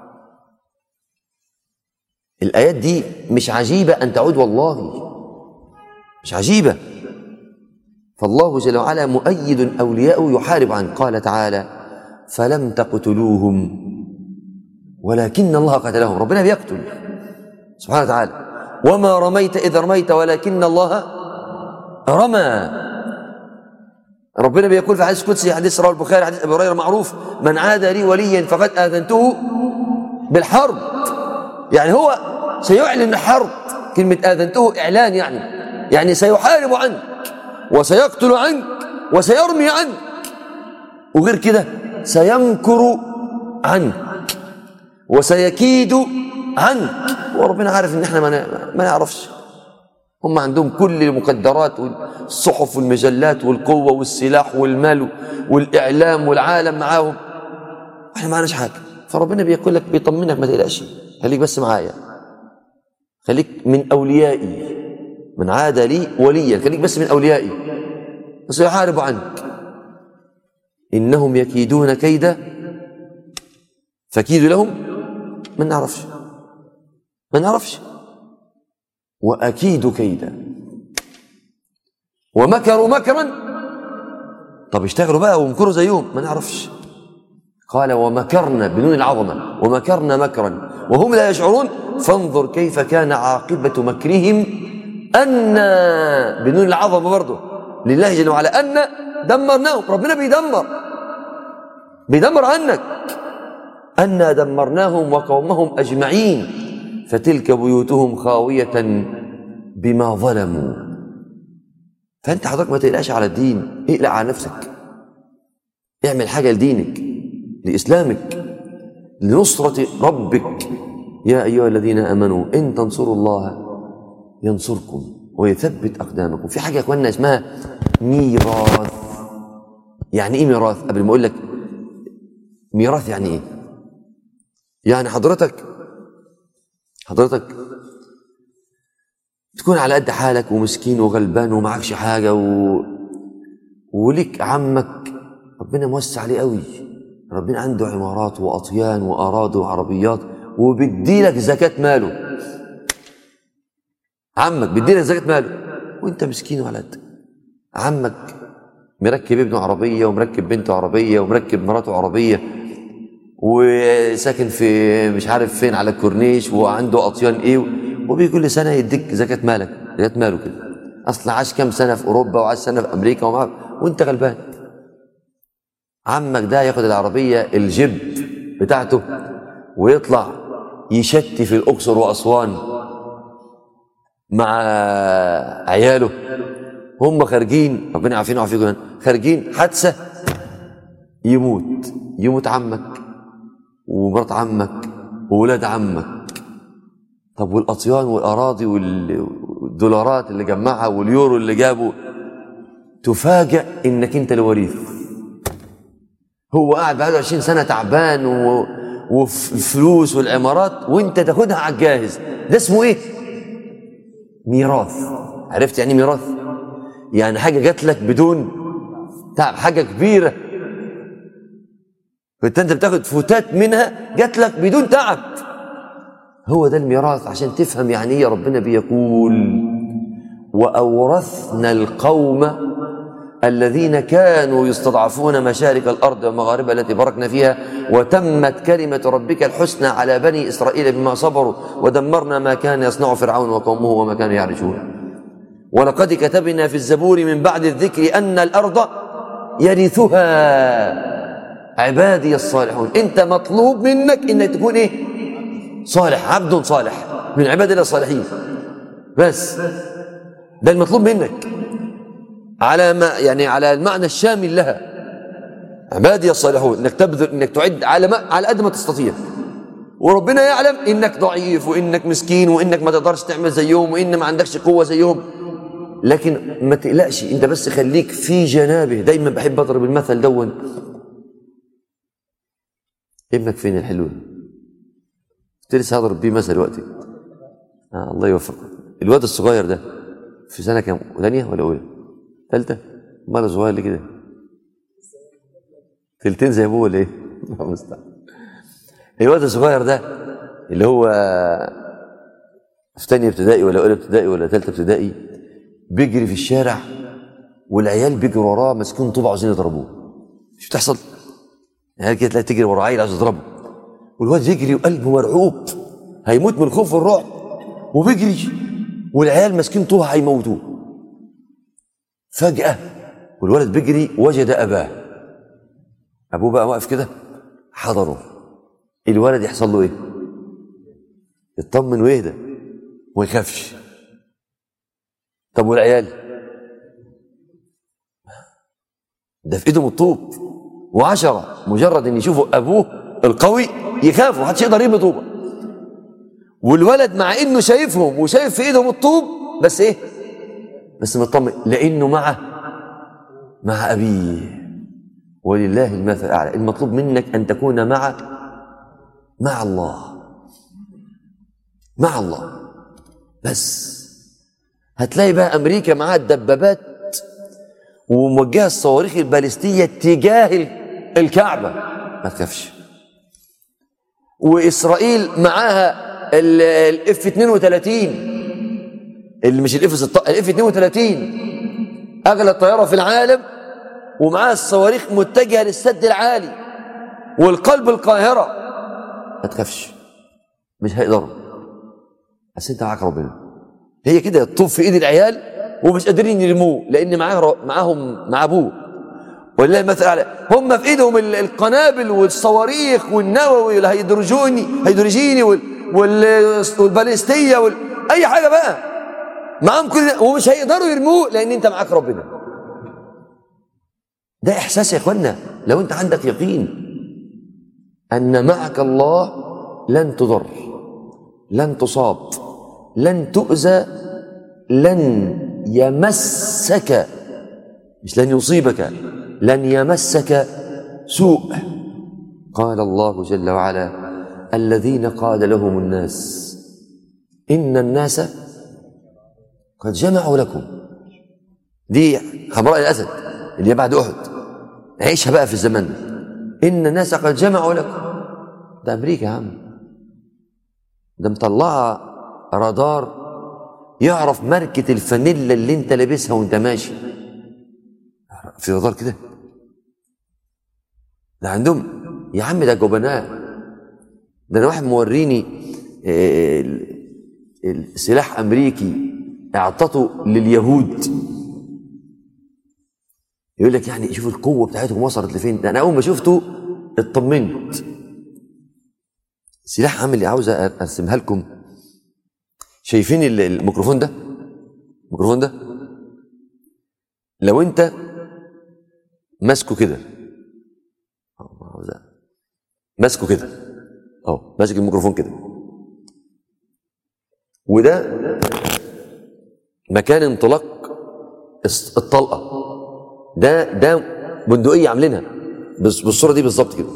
الآيات دي مش عجيبة أن تعود والله مش عجيبة فالله جل وعلا مؤيد أولياءه يحارب عنه قال تعالى فلم تقتلوهم ولكن الله قتلهم ربنا بيقتل سبحانه وتعالى وما رميت إذ رميت ولكن الله رمى ربنا بيقول في حديث قدسي حديث رواه البخاري حديث ابي هريره معروف من عاد لي وليا فقد اذنته بالحرب يعني هو سيعلن حرب كلمة آذنته إعلان يعني يعني سيحارب عنك وسيقتل عنك وسيرمي عنك وغير كده سيمكر عنك وسيكيد عنك وربنا عارف ان احنا ما نعرفش هم عندهم كل المقدرات والصحف والمجلات والقوة والسلاح والمال والإعلام والعالم معاهم احنا ما عندناش حاجة فربنا بيقول لك بيطمنك ما تقلقش خليك بس معايا خليك من أوليائي من عاد لي وليا خليك بس من أوليائي وسيحارب عنك إنهم يكيدون كيدا فكيد لهم ما نعرفش ما نعرفش وأكيد كيدا ومكروا مكرا طب اشتغلوا بقى وامكروا زيهم ما نعرفش قال ومكرنا بنون العظمة ومكرنا مكرا وهم لا يشعرون فانظر كيف كان عاقبة مكرهم أن بنون العظمة برضه لله جل وعلا أن دمرناهم ربنا بيدمر بيدمر عنك أنا دمرناهم وقومهم أجمعين فتلك بيوتهم خاوية بما ظلموا فأنت حضرتك ما تقلقش على الدين اقلق على نفسك اعمل حاجة لدينك لإسلامك لنصرة ربك يا أيها الذين آمنوا إن تنصروا الله ينصركم ويثبت أقدامكم في حاجة يا أخوانا اسمها ميراث يعني إيه ميراث قبل ما أقول لك ميراث يعني إيه يعني حضرتك حضرتك تكون على قد حالك ومسكين وغلبان ومعكش حاجة و... وليك عمك ربنا موسع عليه قوي ربنا عنده عمارات وأطيان وأراضي وعربيات وبيديلك زكاة ماله عمك بيديلك زكاة ماله وانت مسكين وعلى قدك عمك مركب ابنه عربية ومركب بنته عربية ومركب مراته عربية وساكن في مش عارف فين على الكورنيش وعنده أطيان ايه وبيجي كل سنة يديك زكاة مالك زكاة ماله كده أصل عاش كام سنة في أوروبا وعاش سنة في أمريكا وما وأنت غلبان عمك ده ياخد العربية الجيب بتاعته ويطلع يشتي في الأقصر وأسوان مع عياله هم خارجين ربنا يعافينا ويعافيكم خارجين حادثة يموت يموت عمك ومرات عمك وولاد عمك طب والأطيان والأراضي والدولارات اللي جمعها واليورو اللي جابه تفاجأ إنك أنت الوريث هو قاعد بقاله 20 سنة تعبان و... والفلوس والعمارات وانت تاخدها على الجاهز ده اسمه ايه ميراث عرفت يعني ميراث يعني حاجة جات لك بدون تعب حاجة كبيرة كنت انت بتاخد فتات منها جات لك بدون تعب هو ده الميراث عشان تفهم يعني ايه ربنا بيقول وأورثنا القوم الذين كانوا يستضعفون مشارق الأرض ومغاربها التي باركنا فيها وتمت كلمة ربك الحسنى على بني إسرائيل بما صبروا ودمرنا ما كان يصنع فرعون وقومه وما كانوا يعرشون ولقد كتبنا في الزبور من بعد الذكر أن الأرض يرثها عبادي الصالحون أنت مطلوب منك أنك تكون إيه صالح عبد صالح من عباد الله الصالحين بس ده المطلوب منك على ما يعني على المعنى الشامل لها عبادي الصالحون انك تبذل انك تعد على ما على قد ما تستطيع وربنا يعلم انك ضعيف وانك مسكين وانك ما تقدرش تعمل زيهم وان ما عندكش قوه زيهم لكن ما تقلقش انت بس خليك في جنابه دايما بحب اضرب المثل دون ابنك فين الحلو ده؟ كنت لسه هضرب بيه مثل دلوقتي آه الله يوفقك الواد الصغير ده في سنه كام ثانيه ولا اولى ثالثه امال صغير ليه كده تلتين زي ابوه ولا ايه الله المستعان الواد الصغير ده اللي هو في ثانيه ابتدائي ولا اولى ابتدائي ولا ثالثه ابتدائي بيجري في الشارع والعيال بيجروا وراه ماسكين طوبه عاوزين يضربوه مش بتحصل العيال كده تلاقي تجري ورا عيل عاوز يضربه والواد يجري وقلبه مرعوب هيموت من الخوف والرعب وبيجري والعيال ماسكين طوبه هيموتوه فجأة والولد بيجري وجد أباه أبوه بقى واقف كده حضره الولد يحصل له إيه؟ يطمن ويهدى وما يخافش طب والعيال ده في ايدهم الطوب وعشرة مجرد ان يشوفوا ابوه القوي يخافوا محدش يقدر يرمي طوبه والولد مع انه شايفهم وشايف في ايدهم الطوب بس ايه بس مطمن لانه مع مع ابيه ولله المثل الاعلى المطلوب منك ان تكون مع مع الله مع الله بس هتلاقي بقى امريكا معاها الدبابات وموجهه الصواريخ البالستيه تجاه الكعبه ما تخافش واسرائيل معاها الاف 32 اللي مش الاف 16 الاف 32 اغلى طياره في العالم ومعاها الصواريخ متجهه للسد العالي والقلب القاهره ما تخافش مش هيقدروا بس انت معاك ربنا هي كده الطوب في ايد العيال ومش قادرين يرموه لان معاه معاهم مع ابوه ولله المثل الاعلى هم في ايدهم ال- القنابل والصواريخ والنووي والهيدروجيني هيدروجيني وال- وال- والباليستيه وال... اي حاجه بقى معاهم كل ده ومش هيقدروا يرموه لان انت معاك ربنا ده احساس يا اخوانا لو انت عندك يقين ان معك الله لن تضر لن تصاب لن تؤذى لن يمسك مش لن يصيبك لن يمسك سوء قال الله جل وعلا الذين قال لهم الناس إن الناس قد جمعوا لكم دي حمراء الأسد اللي هي بعد أحد عيشها بقى في الزمن ده إن الناس قد جمعوا لكم ده أمريكا يا عم ده مطلعة رادار يعرف ماركة الفانيلا اللي انت لابسها وانت ماشي في رادار كده ده عندهم يا عم ده جبناء ده انا واحد موريني آه، ال- السلاح امريكي اعطته لليهود يقول لك يعني شوف القوه بتاعتهم وصلت لفين ده انا اول ما شفته اطمنت سلاح عامل عاوز ارسمها لكم شايفين ال- الميكروفون ده الميكروفون ده لو انت ماسكه كده أه، عاوز أ- ماسكه كده اهو ماسك الميكروفون كده وده مكان انطلاق الس- الطلقه ده ده بندقيه عاملينها بس- بالصوره دي بالظبط كده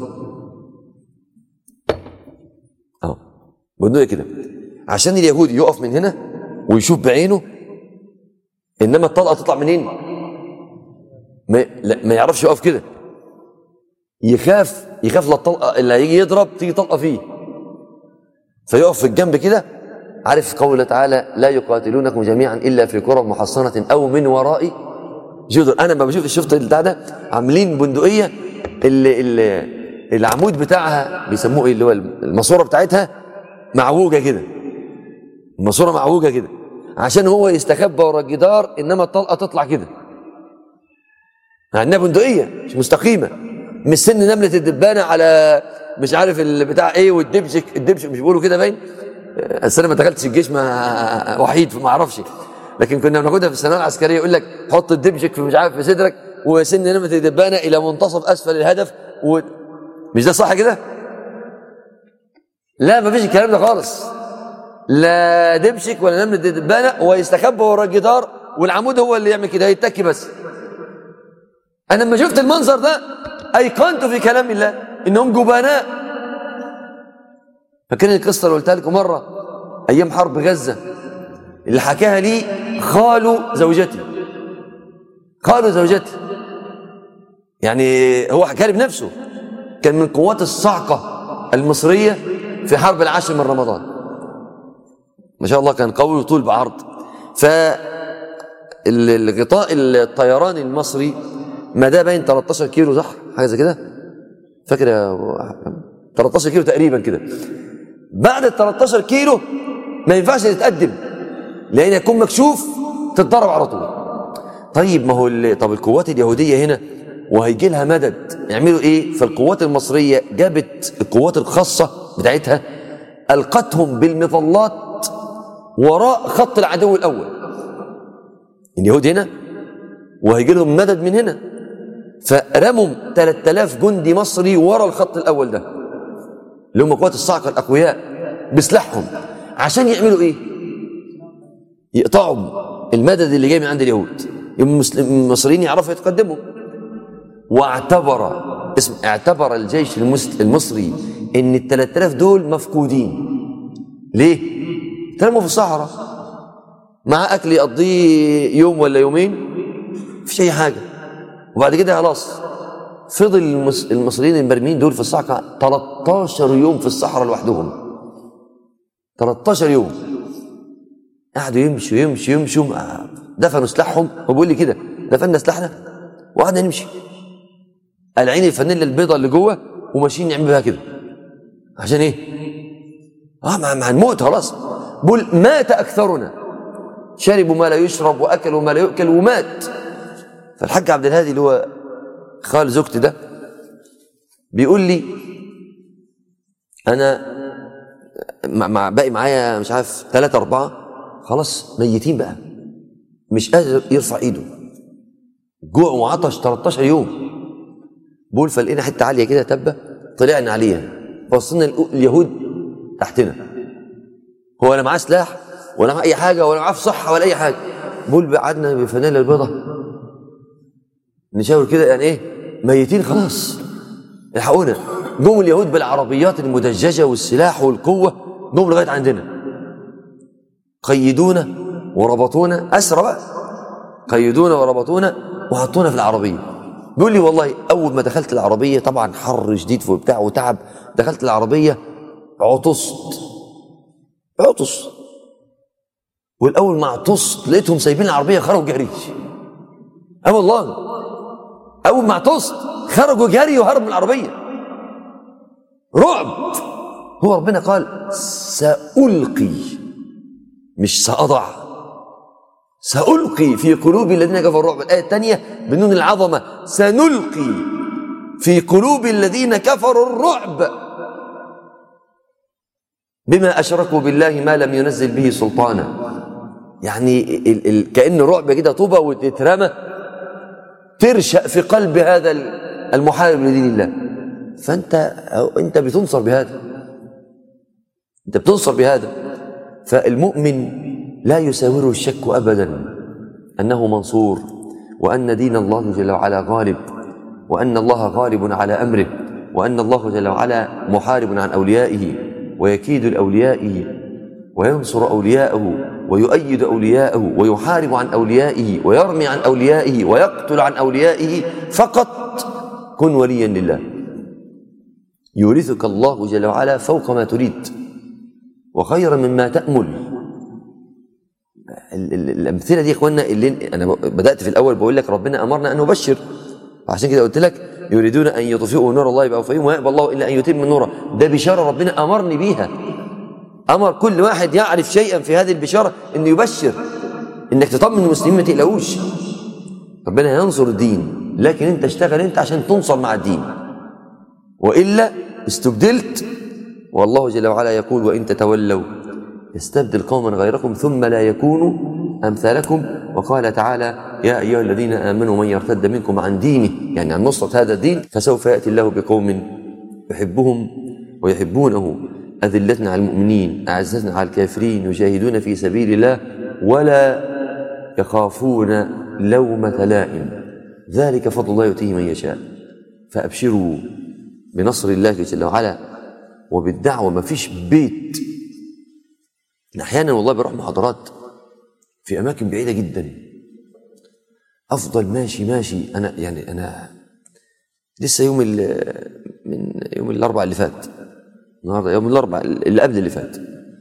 اهو بندقيه كده عشان اليهودي يقف من هنا ويشوف بعينه انما الطلقه تطلع منين ما, لا ما يعرفش يقف كده يخاف يخاف للطلقه اللي هيجي يضرب تيجي طلقه فيه فيقف في الجنب كده عارف قوله تعالى لا يقاتلونكم جميعا الا في قرى محصنه او من وراء جدر انا لما بشوف شفت البتاع ده عاملين بندقيه اللي اللي العمود بتاعها بيسموه ايه اللي هو الماسوره بتاعتها معوجه كده الماسوره معوجه كده عشان هو يستخبى ورا الجدار انما الطلقه تطلع كده عندنا بندقيه مش مستقيمه مش سن نمله الدبانه على مش عارف البتاع ايه والدبشك الدبشك مش بيقولوا كده باين آه، أصل انا ما دخلتش الجيش ما وحيد فما اعرفش لكن كنا بناخدها في الثانويه العسكريه يقول لك حط الدبشك في مش عارف في صدرك وسن نمله الدبانه الى منتصف اسفل الهدف و... مش ده صح كده؟ لا ما فيش الكلام ده خالص لا دبشك ولا نمله دبانه ويستخبى ورا الجدار والعمود هو اللي يعمل كده يتكي بس انا لما شفت المنظر ده ايقنت في كلام الله انهم جبناء فاكرين القصه اللي قلتها لكم مره ايام حرب غزه اللي حكاها لي خاله زوجتي خاله زوجتي يعني هو حكى لي بنفسه كان من قوات الصعقه المصريه في حرب العاشر من رمضان ما شاء الله كان قوي وطول بعرض ف ال- الغطاء الطيراني المصري مداه باين 13 كيلو صح حاجه زي كده فاكر يا أبو- 13 كيلو تقريبا كده بعد ال 13 كيلو ما ينفعش تتقدم لان يكون مكشوف تتضرب على طول طيب ما هو ال- طب القوات اليهوديه هنا وهيجي لها مدد يعملوا ايه فالقوات المصريه جابت القوات الخاصه بتاعتها القتهم بالمظلات وراء خط العدو الاول اليهود هنا وهيجي لهم مدد من هنا فرموا 3000 جندي مصري ورا الخط الاول ده اللي هم قوات الصاعقه الاقوياء بسلاحهم عشان يعملوا ايه؟ يقطعوا المدد اللي جاي من عند اليهود يوم المسلم- المصريين يعرفوا يتقدموا واعتبر اسم اعتبر الجيش المس- المصري ان ال 3000 دول مفقودين ليه؟ ترموا في الصحراء مع اكل يقضيه يوم ولا يومين مفيش اي حاجه وبعد كده خلاص فضل المس- المصريين المرميين دول في الصحراء 13 يوم في الصحراء لوحدهم 13 يوم قعدوا يمشوا يمشوا يمشوا آه، دفنوا سلاحهم هو بيقول لي كده دفنا سلاحنا وقعدنا نمشي قالعين الفانيلا البيضاء اللي جوه وماشيين نعمل بيها كده عشان ايه؟ اه ما ما هنموت خلاص بقول مات اكثرنا شربوا ما لا يشرب واكلوا ما لا يؤكل ومات فالحاج عبد الهادي اللي هو خال زوجتي ده بيقول لي انا مع مع- باقي معايا مش عارف ثلاثة أربعة خلاص ميتين بقى مش قادر يرفع ايده جوع وعطش 13 يوم بقول فلقينا حته عاليه كده تبه طلعنا عليها بصينا الأ- اليهود تحتنا هو لا معاه سلاح ولا معاه اي حاجه ولا معاه في صحه ولا اي حاجه بقول قعدنا بفانيلا البيضه نشاور كده يعني ايه ميتين خلاص الحقونا جم اليهود بالعربيات المدججه والسلاح والقوه جم لغايه عندنا قيدونا وربطونا اسرى بقى قيدونا وربطونا وحطونا في العربيه بيقول لي والله اول ما دخلت العربيه طبعا حر شديد وبتاع وتعب دخلت العربيه عطست عطس والاول ما عطست لقيتهم سايبين العربيه خرجوا جري اه والله اول ما عطست خرجوا جري وهربوا من العربيه رعب هو ربنا قال سألقي مش سأضع سألقي في قلوب الذين كفروا الرعب الآية الثانية بنون العظمة سنلقي في قلوب الذين كفروا الرعب بما أشركوا بالله ما لم ينزل به سلطانا يعني ال ال كأن رعب كده طوبة وتترمى ترشأ في قلب هذا المحارب لدين الله فأنت أنت بتنصر بهذا أنت بتنصر بهذا فالمؤمن لا يساوره الشك أبدا أنه منصور وأن دين الله جل وعلا غالب وأن الله غالب على أمره وأن الله جل وعلا محارب عن أوليائه ويكيد لأوليائه وينصر أولياءه ويؤيد أولياءه ويحارب عن أوليائه ويرمي عن أوليائه ويقتل عن أوليائه فقط كن وليا لله يورثك الله جل وعلا فوق ما تريد وخيرا مما تأمل ال- ال- الأمثلة دي يا إخوانا اللي أنا بدأت في الأول بقول لك ربنا أمرنا أن نبشر عشان كده قلت لك يريدون أن يطفئوا نور الله بأفواههم ويأبى الله إلا أن يتم نوره ده بشارة ربنا أمرني بيها أمر كل واحد يعرف شيئا في هذه البشارة أنه يبشر إنك تطمن المسلمين ما تقلقوش ربنا ينصر الدين لكن أنت اشتغل أنت عشان تنصر مع الدين وإلا استبدلت والله جل وعلا يقول وإن تتولوا يستبدل قوما غيركم ثم لا يكونوا أمثالكم وقال تعالى يا أيها الذين آمنوا من يرتد منكم عن دينه يعني عن نصرة هذا الدين فسوف يأتي الله بقوم يحبهم ويحبونه أذلة على المؤمنين أعزة على الكافرين يجاهدون في سبيل الله ولا يخافون لومة لائم ذلك فضل الله يؤتيه من يشاء فأبشروا بنصر الله جل وعلا وبالدعوة ما فيش بيت أنا أحيانا والله بروح محاضرات في أماكن بعيدة جدا أفضل ماشي ماشي أنا يعني أنا لسه يوم ال- من يوم الأربعاء اللي فات النهارده يوم الأربعاء اللي قبل اللي فات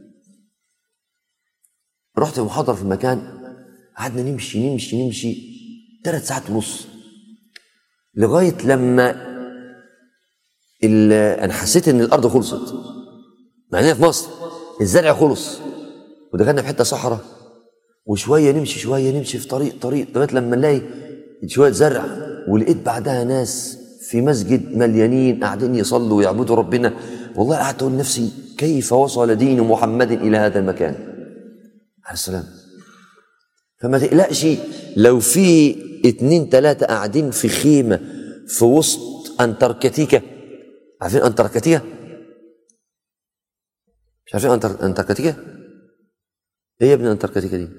رحت محاضرة في مكان قعدنا نمشي نمشي نمشي ثلاث ساعات ونص لغاية لما ال- أنا حسيت إن الأرض خلصت مع إننا في مصر الزرع خلص ودخلنا في حتة صحراء وشوية نمشي شوية نمشي في طريق طريق لغاية لما نلاقي شوية زرع ولقيت بعدها ناس في مسجد مليانين قاعدين يصلوا ويعبدوا ربنا والله قعدت أقول لنفسي كيف وصل دين محمد إلى هذا المكان عليه السلام فما تقلقش لو في اتنين تلاتة قاعدين في خيمة في وسط أنتاركتيكا عارفين أنتاركتيكا؟ مش عارفين أنتر... أنتاركتيكا؟ إيه يا ابني أنتاركتيكا دي؟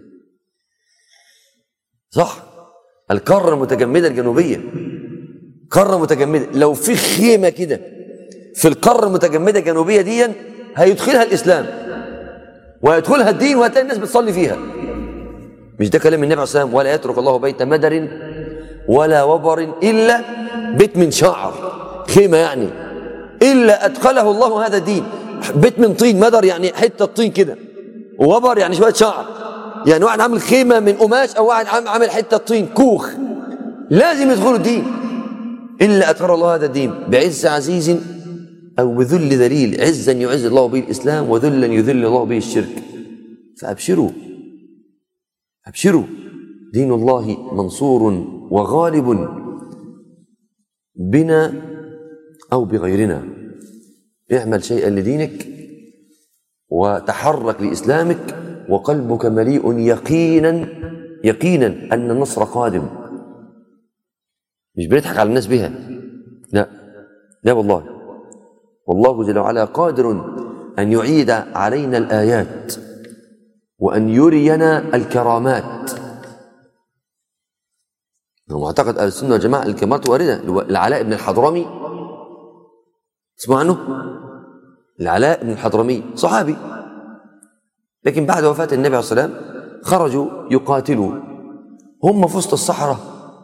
صح القارة المتجمدة الجنوبية قارة متجمدة لو في خيمة كده في القارة المتجمدة الجنوبية دي هيدخلها الإسلام ويدخلها الدين وهتلاقي الناس بتصلي فيها مش ده كلام النبي عليه الصلاة والسلام ولا يترك الله بيت مدر ولا وبر إلا بيت من شعر خيمة يعني إلا أدخله الله هذا الدين بيت من طين مدر يعني حتة طين كده ووبر يعني شوية شعر يعني واحد عامل خيمة من قماش أو واحد عام- عامل حتة طين كوخ لازم يدخلوا الدين إلا أدخل الله هذا الدين بعز عزيز أو بذل ذليل عزا يعز الله به الإسلام وذلا يذل الله به الشرك فأبشروا أبشروا دين الله منصور وغالب بنا أو بغيرنا اعمل شيئا لدينك وتحرك لإسلامك وقلبك مليء يقينا يقينا أن النصر قادم مش بنضحك على الناس بها لا لا والله والله جل وعلا قادر أن يعيد علينا الآيات وأن يرينا الكرامات معتقد أهل السنة والجماعة الكرامات واردة العلاء بن الحضرمي تسمع عنه؟ العلاء بن الحضرمي صحابي لكن بعد وفاة النبي عليه الصلاة والسلام خرجوا يقاتلوا هم في وسط الصحراء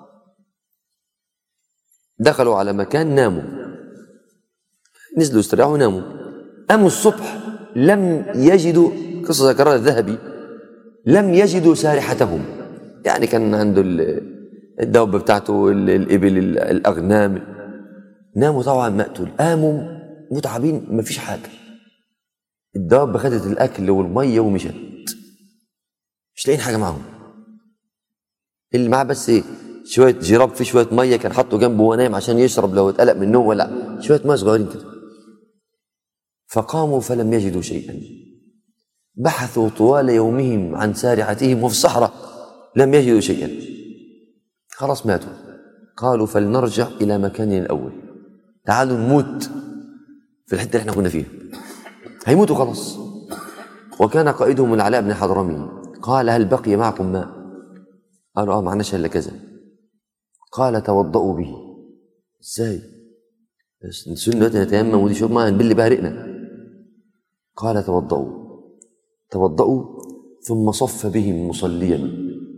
دخلوا على مكان ناموا نزلوا استريحوا وناموا قاموا الصبح لم يجدوا قصة ذكرها الذهبي لم يجدوا سارحتهم يعني كان عنده الدوبة بتاعته الإبل الأغنام ناموا طبعا مقتول قاموا متعبين مفيش حاجة الدواب خدت الأكل والمية ومشت مش لاقيين حاجة معاهم اللي معاه بس ايه شوية جراب في شوية مية كان حاطه جنبه وهو نايم عشان يشرب لو اتقلق من النوم ولا شوية مية صغيرين كده فقاموا فلم يجدوا شيئا بحثوا طوال يومهم عن سارحتهم وفي الصحراء لم يجدوا شيئا خلاص ماتوا قالوا فلنرجع إلى مكاننا الأول تعالوا نموت في الحتة اللي احنا كنا فيها هيموتوا خلاص وكان قائدهم العلاء بن حضرمي قال هل بقي معكم ماء قالوا اه معناش الا كذا قال توضؤوا به ازاي بس نسون دلوقتي نتيمم ودي شرب ماء نبل بها رقنا قال توضؤوا توضؤوا ثم صف بهم مصليا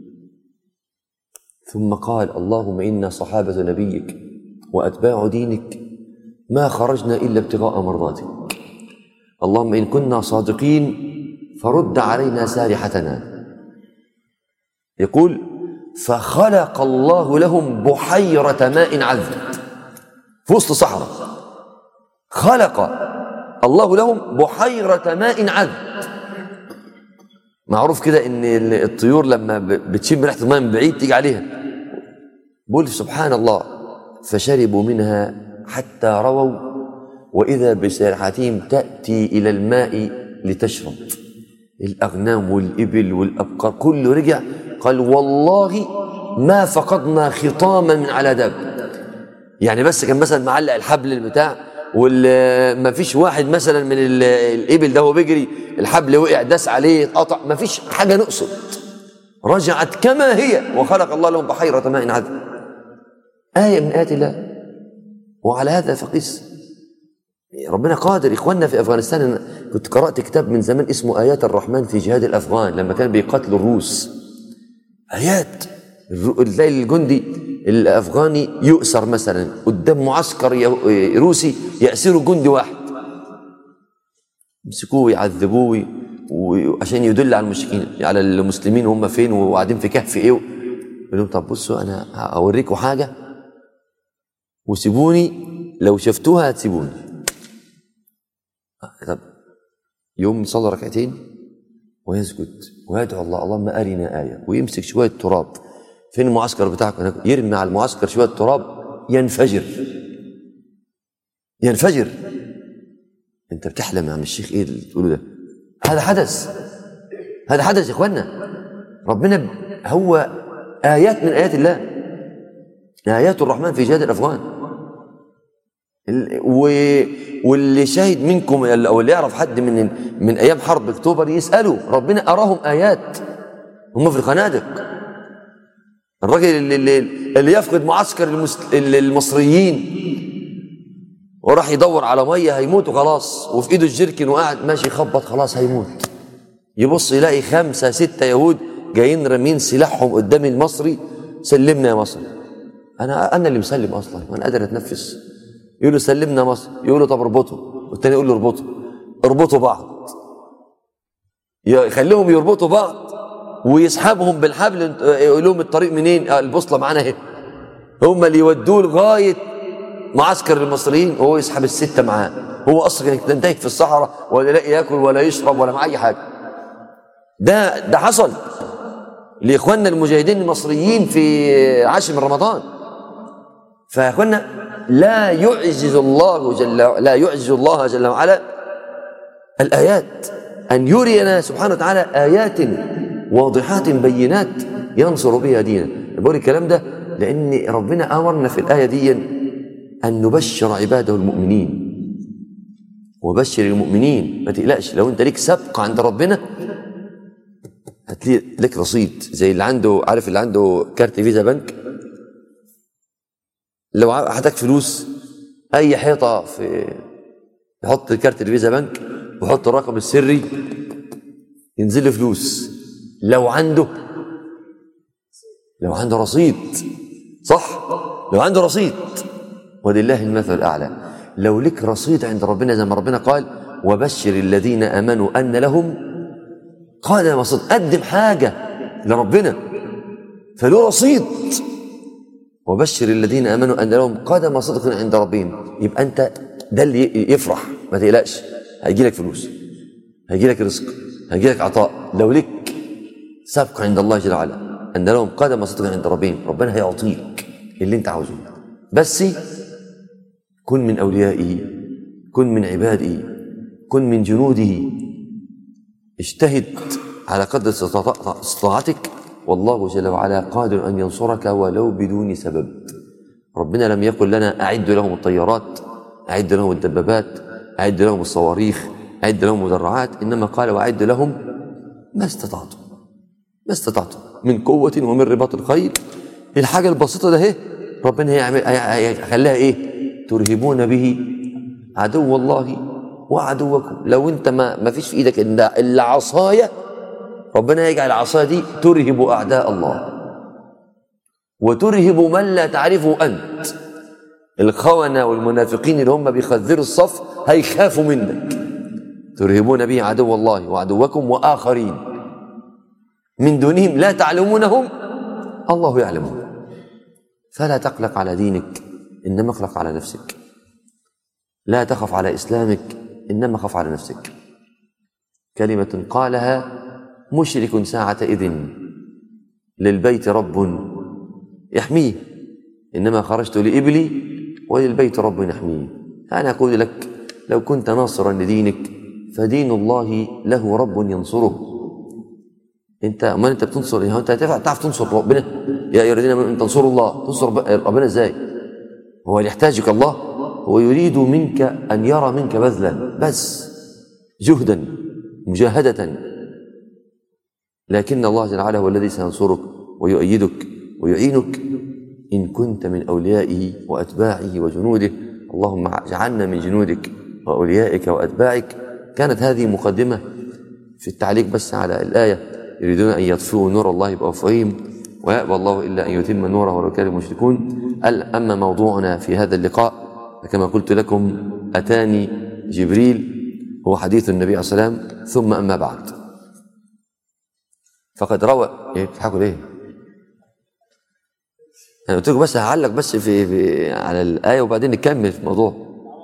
ثم قال اللهم انا صحابه نبيك واتباع دينك ما خرجنا الا ابتغاء مرضاتك اللهم ان كنا صادقين فرد علينا سارحتنا يقول فخلق الله لهم بحيرة ماء عذب في وسط صحراء خلق الله لهم بحيرة ماء عذب معروف كده ان الطيور لما بتشم ريحه الماء من بعيد تيجي عليها بقول سبحان الله فشربوا منها حتى رووا واذا بسارحتهم تاتي الى الماء لتشرب الاغنام والابل والابقار كله رجع قال والله ما فقدنا خطاما من على داب يعني بس كان مثلا معلق الحبل البتاع وما فيش واحد مثلا من الابل ده هو بيجري الحبل وقع داس عليه اتقطع ما فيش حاجه نقصد رجعت كما هي وخلق الله لهم بحيره ماء عذب ايه من ايات الله وعلى هذا فقيس ربنا قادر اخواننا في افغانستان أنا كنت قرات كتاب من زمان اسمه ايات الرحمن في جهاد الافغان لما كان بيقاتلوا الروس ايات تلاقي الجندي الافغاني يؤسر مثلا قدام معسكر روسي ياسروا جندي واحد يمسكوه ويعذبوه وعشان يدل على المشركين على المسلمين هم فين وقاعدين في كهف ايه يقول لهم طب بصوا انا هوريكم حاجه وسيبوني لو شفتوها هتسيبوني طب يوم يصلي ركعتين ويسجد ويدعو الله اللهم ارنا ايه ويمسك شويه تراب فين المعسكر بتاعكم يرمي على المعسكر شويه تراب ينفجر ينفجر انت بتحلم يا عم الشيخ ايه اللي تقوله ده هذا حدث هذا حدث يا اخوانا ربنا هو ايات من ايات الله ايات الرحمن في جهاد الافغان واللي شاهد منكم او اللي يعرف حد من من ايام حرب اكتوبر يسالوا ربنا اراهم ايات هم في الخنادق الراجل اللي, اللي, اللي يفقد معسكر المصريين وراح يدور على ميه هيموت وخلاص وفي ايده الجركن وقاعد ماشي يخبط خلاص هيموت يبص يلاقي خمسه سته يهود جايين رامين سلاحهم قدام المصري سلمنا يا مصري انا انا اللي مسلم اصلا وانا قادر اتنفس يقول له سلمنا مصر يقول له طب اربطه والتاني يقول له اربطه اربطوا بعض يخليهم يربطوا بعض ويسحبهم بالحبل يقول لهم الطريق منين البوصله معانا اهي هم اللي يودوه لغايه معسكر المصريين وهو يسحب السته معاه هو اصلا كان تنتهك في الصحراء ولا يلاقي ياكل ولا يشرب ولا مع اي حاجه ده ده حصل لاخواننا المجاهدين المصريين في عاشر من رمضان فيا اخوانا لا يعجز الله جل لا يعجز الله جل وعلا الآيات أن يرينا سبحانه وتعالى آيات واضحات بينات ينصر بها دينا بقول الكلام ده لأن ربنا أمرنا في الآية دي أن نبشر عباده المؤمنين وبشر المؤمنين ما تقلقش لو أنت ليك سبق عند ربنا هتلاقي لك رصيد زي اللي عنده عارف اللي عنده كارت فيزا بنك لو احتاج فلوس اي حيطه في يحط كارت الفيزا بنك ويحط الرقم السري ينزل له فلوس لو عنده لو عنده رصيد صح لو عنده رصيد ولله المثل الاعلى لو لك رصيد عند ربنا زي ما ربنا قال وبشر الذين امنوا ان لهم قدم صدق قدم حاجه لربنا فله رصيد وبشر الذين امنوا ان لهم قدم صدق عند ربهم يبقى انت ده اللي يفرح ما تقلقش هيجي لك فلوس هيجي لك رزق هيجي لك عطاء لو لك سبق عند الله جل وعلا ان لهم قدم صدق عند ربهم ربنا هيعطيك اللي انت عاوزه بس كن من اوليائه كن من عباده كن من جنوده اجتهد على قدر استطاعتك والله جل وعلا قادر أن ينصرك ولو بدون سبب ربنا لم يقل لنا أعد لهم الطيارات أعد لهم الدبابات أعد لهم الصواريخ أعد لهم المدرعات إنما قال وأعد لهم ما استطعتم ما استطعتم من قوة ومن رباط الخيل الحاجة البسيطة ده اهي ربنا هيعمل هيخليها ايه ترهبون به عدو الله وعدوكم لو انت ما ما فيش في ايدك الا الا عصايه ربنا يجعل العصايه دي ترهب اعداء الله وترهب من لا تعرفه انت الخونه والمنافقين اللي هم بيخذروا الصف هيخافوا منك ترهبون به عدو الله وعدوكم واخرين من دونهم لا تعلمونهم الله يعلمهم فلا تقلق على دينك انما اقلق على نفسك لا تخف على اسلامك انما خف على نفسك كلمه قالها مشرك ساعه اذن للبيت رب يحميه انما خرجت لابلي وللبيت رب يحميه انا اقول لك لو كنت ناصرا لدينك فدين الله له رب ينصره انت امال انت بتنصر ايه انت تعرف تنصر ربنا يا ايها الذين امنوا ان تنصروا الله تنصر ربنا ازاي هو اللي يحتاجك الله هو يريد منك ان يرى منك بذلا بس جهدا مجاهده لكن الله جل وعلا هو الذي سينصرك ويؤيدك ويعينك ان كنت من اوليائه واتباعه وجنوده اللهم اجعلنا من جنودك واوليائك واتباعك كانت هذه مقدمه في التعليق بس على الايه يريدون ان يطفئوا نور الله بافواههم ويأبى الله الا ان يتم نوره ولو كان المشركون اما موضوعنا في هذا اللقاء فكما قلت لكم اتاني جبريل هو حديث النبي عليه الصلاه والسلام ثم اما بعد فقد روى ايه بتضحكوا ليه؟ انا قلت لكم بس هعلق بس في, في على الايه وبعدين نكمل في الموضوع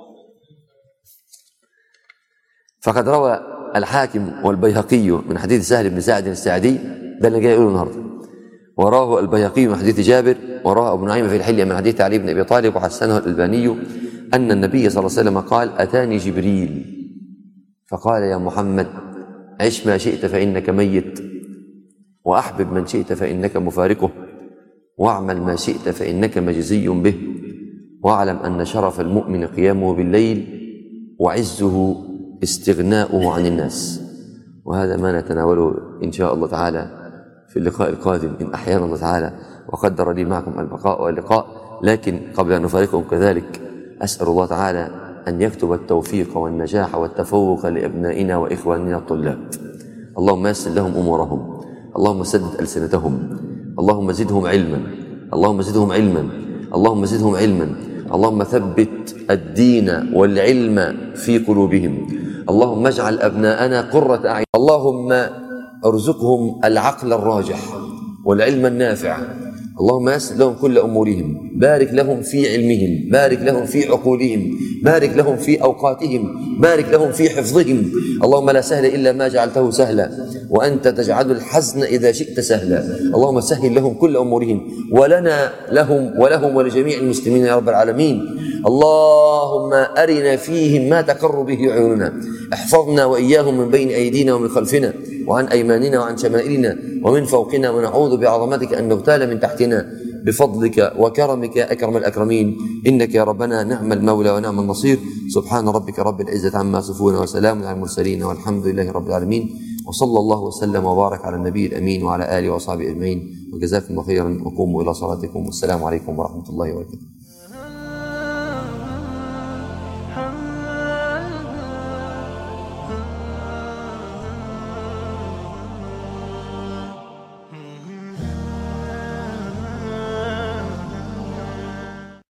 فقد روى الحاكم والبيهقي من حديث سهل بن سعد الساعدي ده اللي جاي اقوله النهارده وراه البيهقي من حديث جابر وراه ابو نعيم في الحليه من حديث علي بن ابي طالب وحسنه الالباني ان النبي صلى الله عليه وسلم قال اتاني جبريل فقال يا محمد عش ما شئت فانك ميت واحبب من شئت فانك مفارقه واعمل ما شئت فانك مجزي به واعلم ان شرف المؤمن قيامه بالليل وعزه استغناؤه عن الناس وهذا ما نتناوله ان شاء الله تعالى في اللقاء القادم ان احيانا الله تعالى وقدر لي معكم البقاء واللقاء لكن قبل ان نفارقكم كذلك اسال الله تعالى ان يكتب التوفيق والنجاح والتفوق لابنائنا واخواننا الطلاب اللهم يسر لهم امورهم اللهم سدد السنتهم اللهم زدهم علما اللهم زدهم علما اللهم زدهم علما اللهم ثبت الدين والعلم في قلوبهم اللهم اجعل ابناءنا قره اعين اللهم ارزقهم العقل الراجح والعلم النافع اللهم يسر لهم كل امورهم بارك لهم في علمهم بارك لهم في عقولهم بارك لهم في اوقاتهم بارك لهم في حفظهم اللهم لا سهل الا ما جعلته سهلا وانت تجعل الحزن اذا شئت سهلا اللهم سهل لهم كل امورهم ولنا لهم ولهم ولجميع المسلمين يا رب العالمين اللهم ارنا فيهم ما تقر به عيوننا احفظنا واياهم من بين ايدينا ومن خلفنا وعن ايماننا وعن شمائلنا ومن فوقنا ونعوذ بعظمتك ان نغتال من تحتنا بفضلك وكرمك يا اكرم الاكرمين انك يا ربنا نعم المولى ونعم النصير سبحان ربك رب العزه عما يصفون وسلام على المرسلين والحمد لله رب العالمين وصلى الله وسلم وبارك على النبي الامين وعلى اله وصحبه اجمعين وجزاكم الله خيرا وقوموا الى صلاتكم والسلام عليكم ورحمه الله وبركاته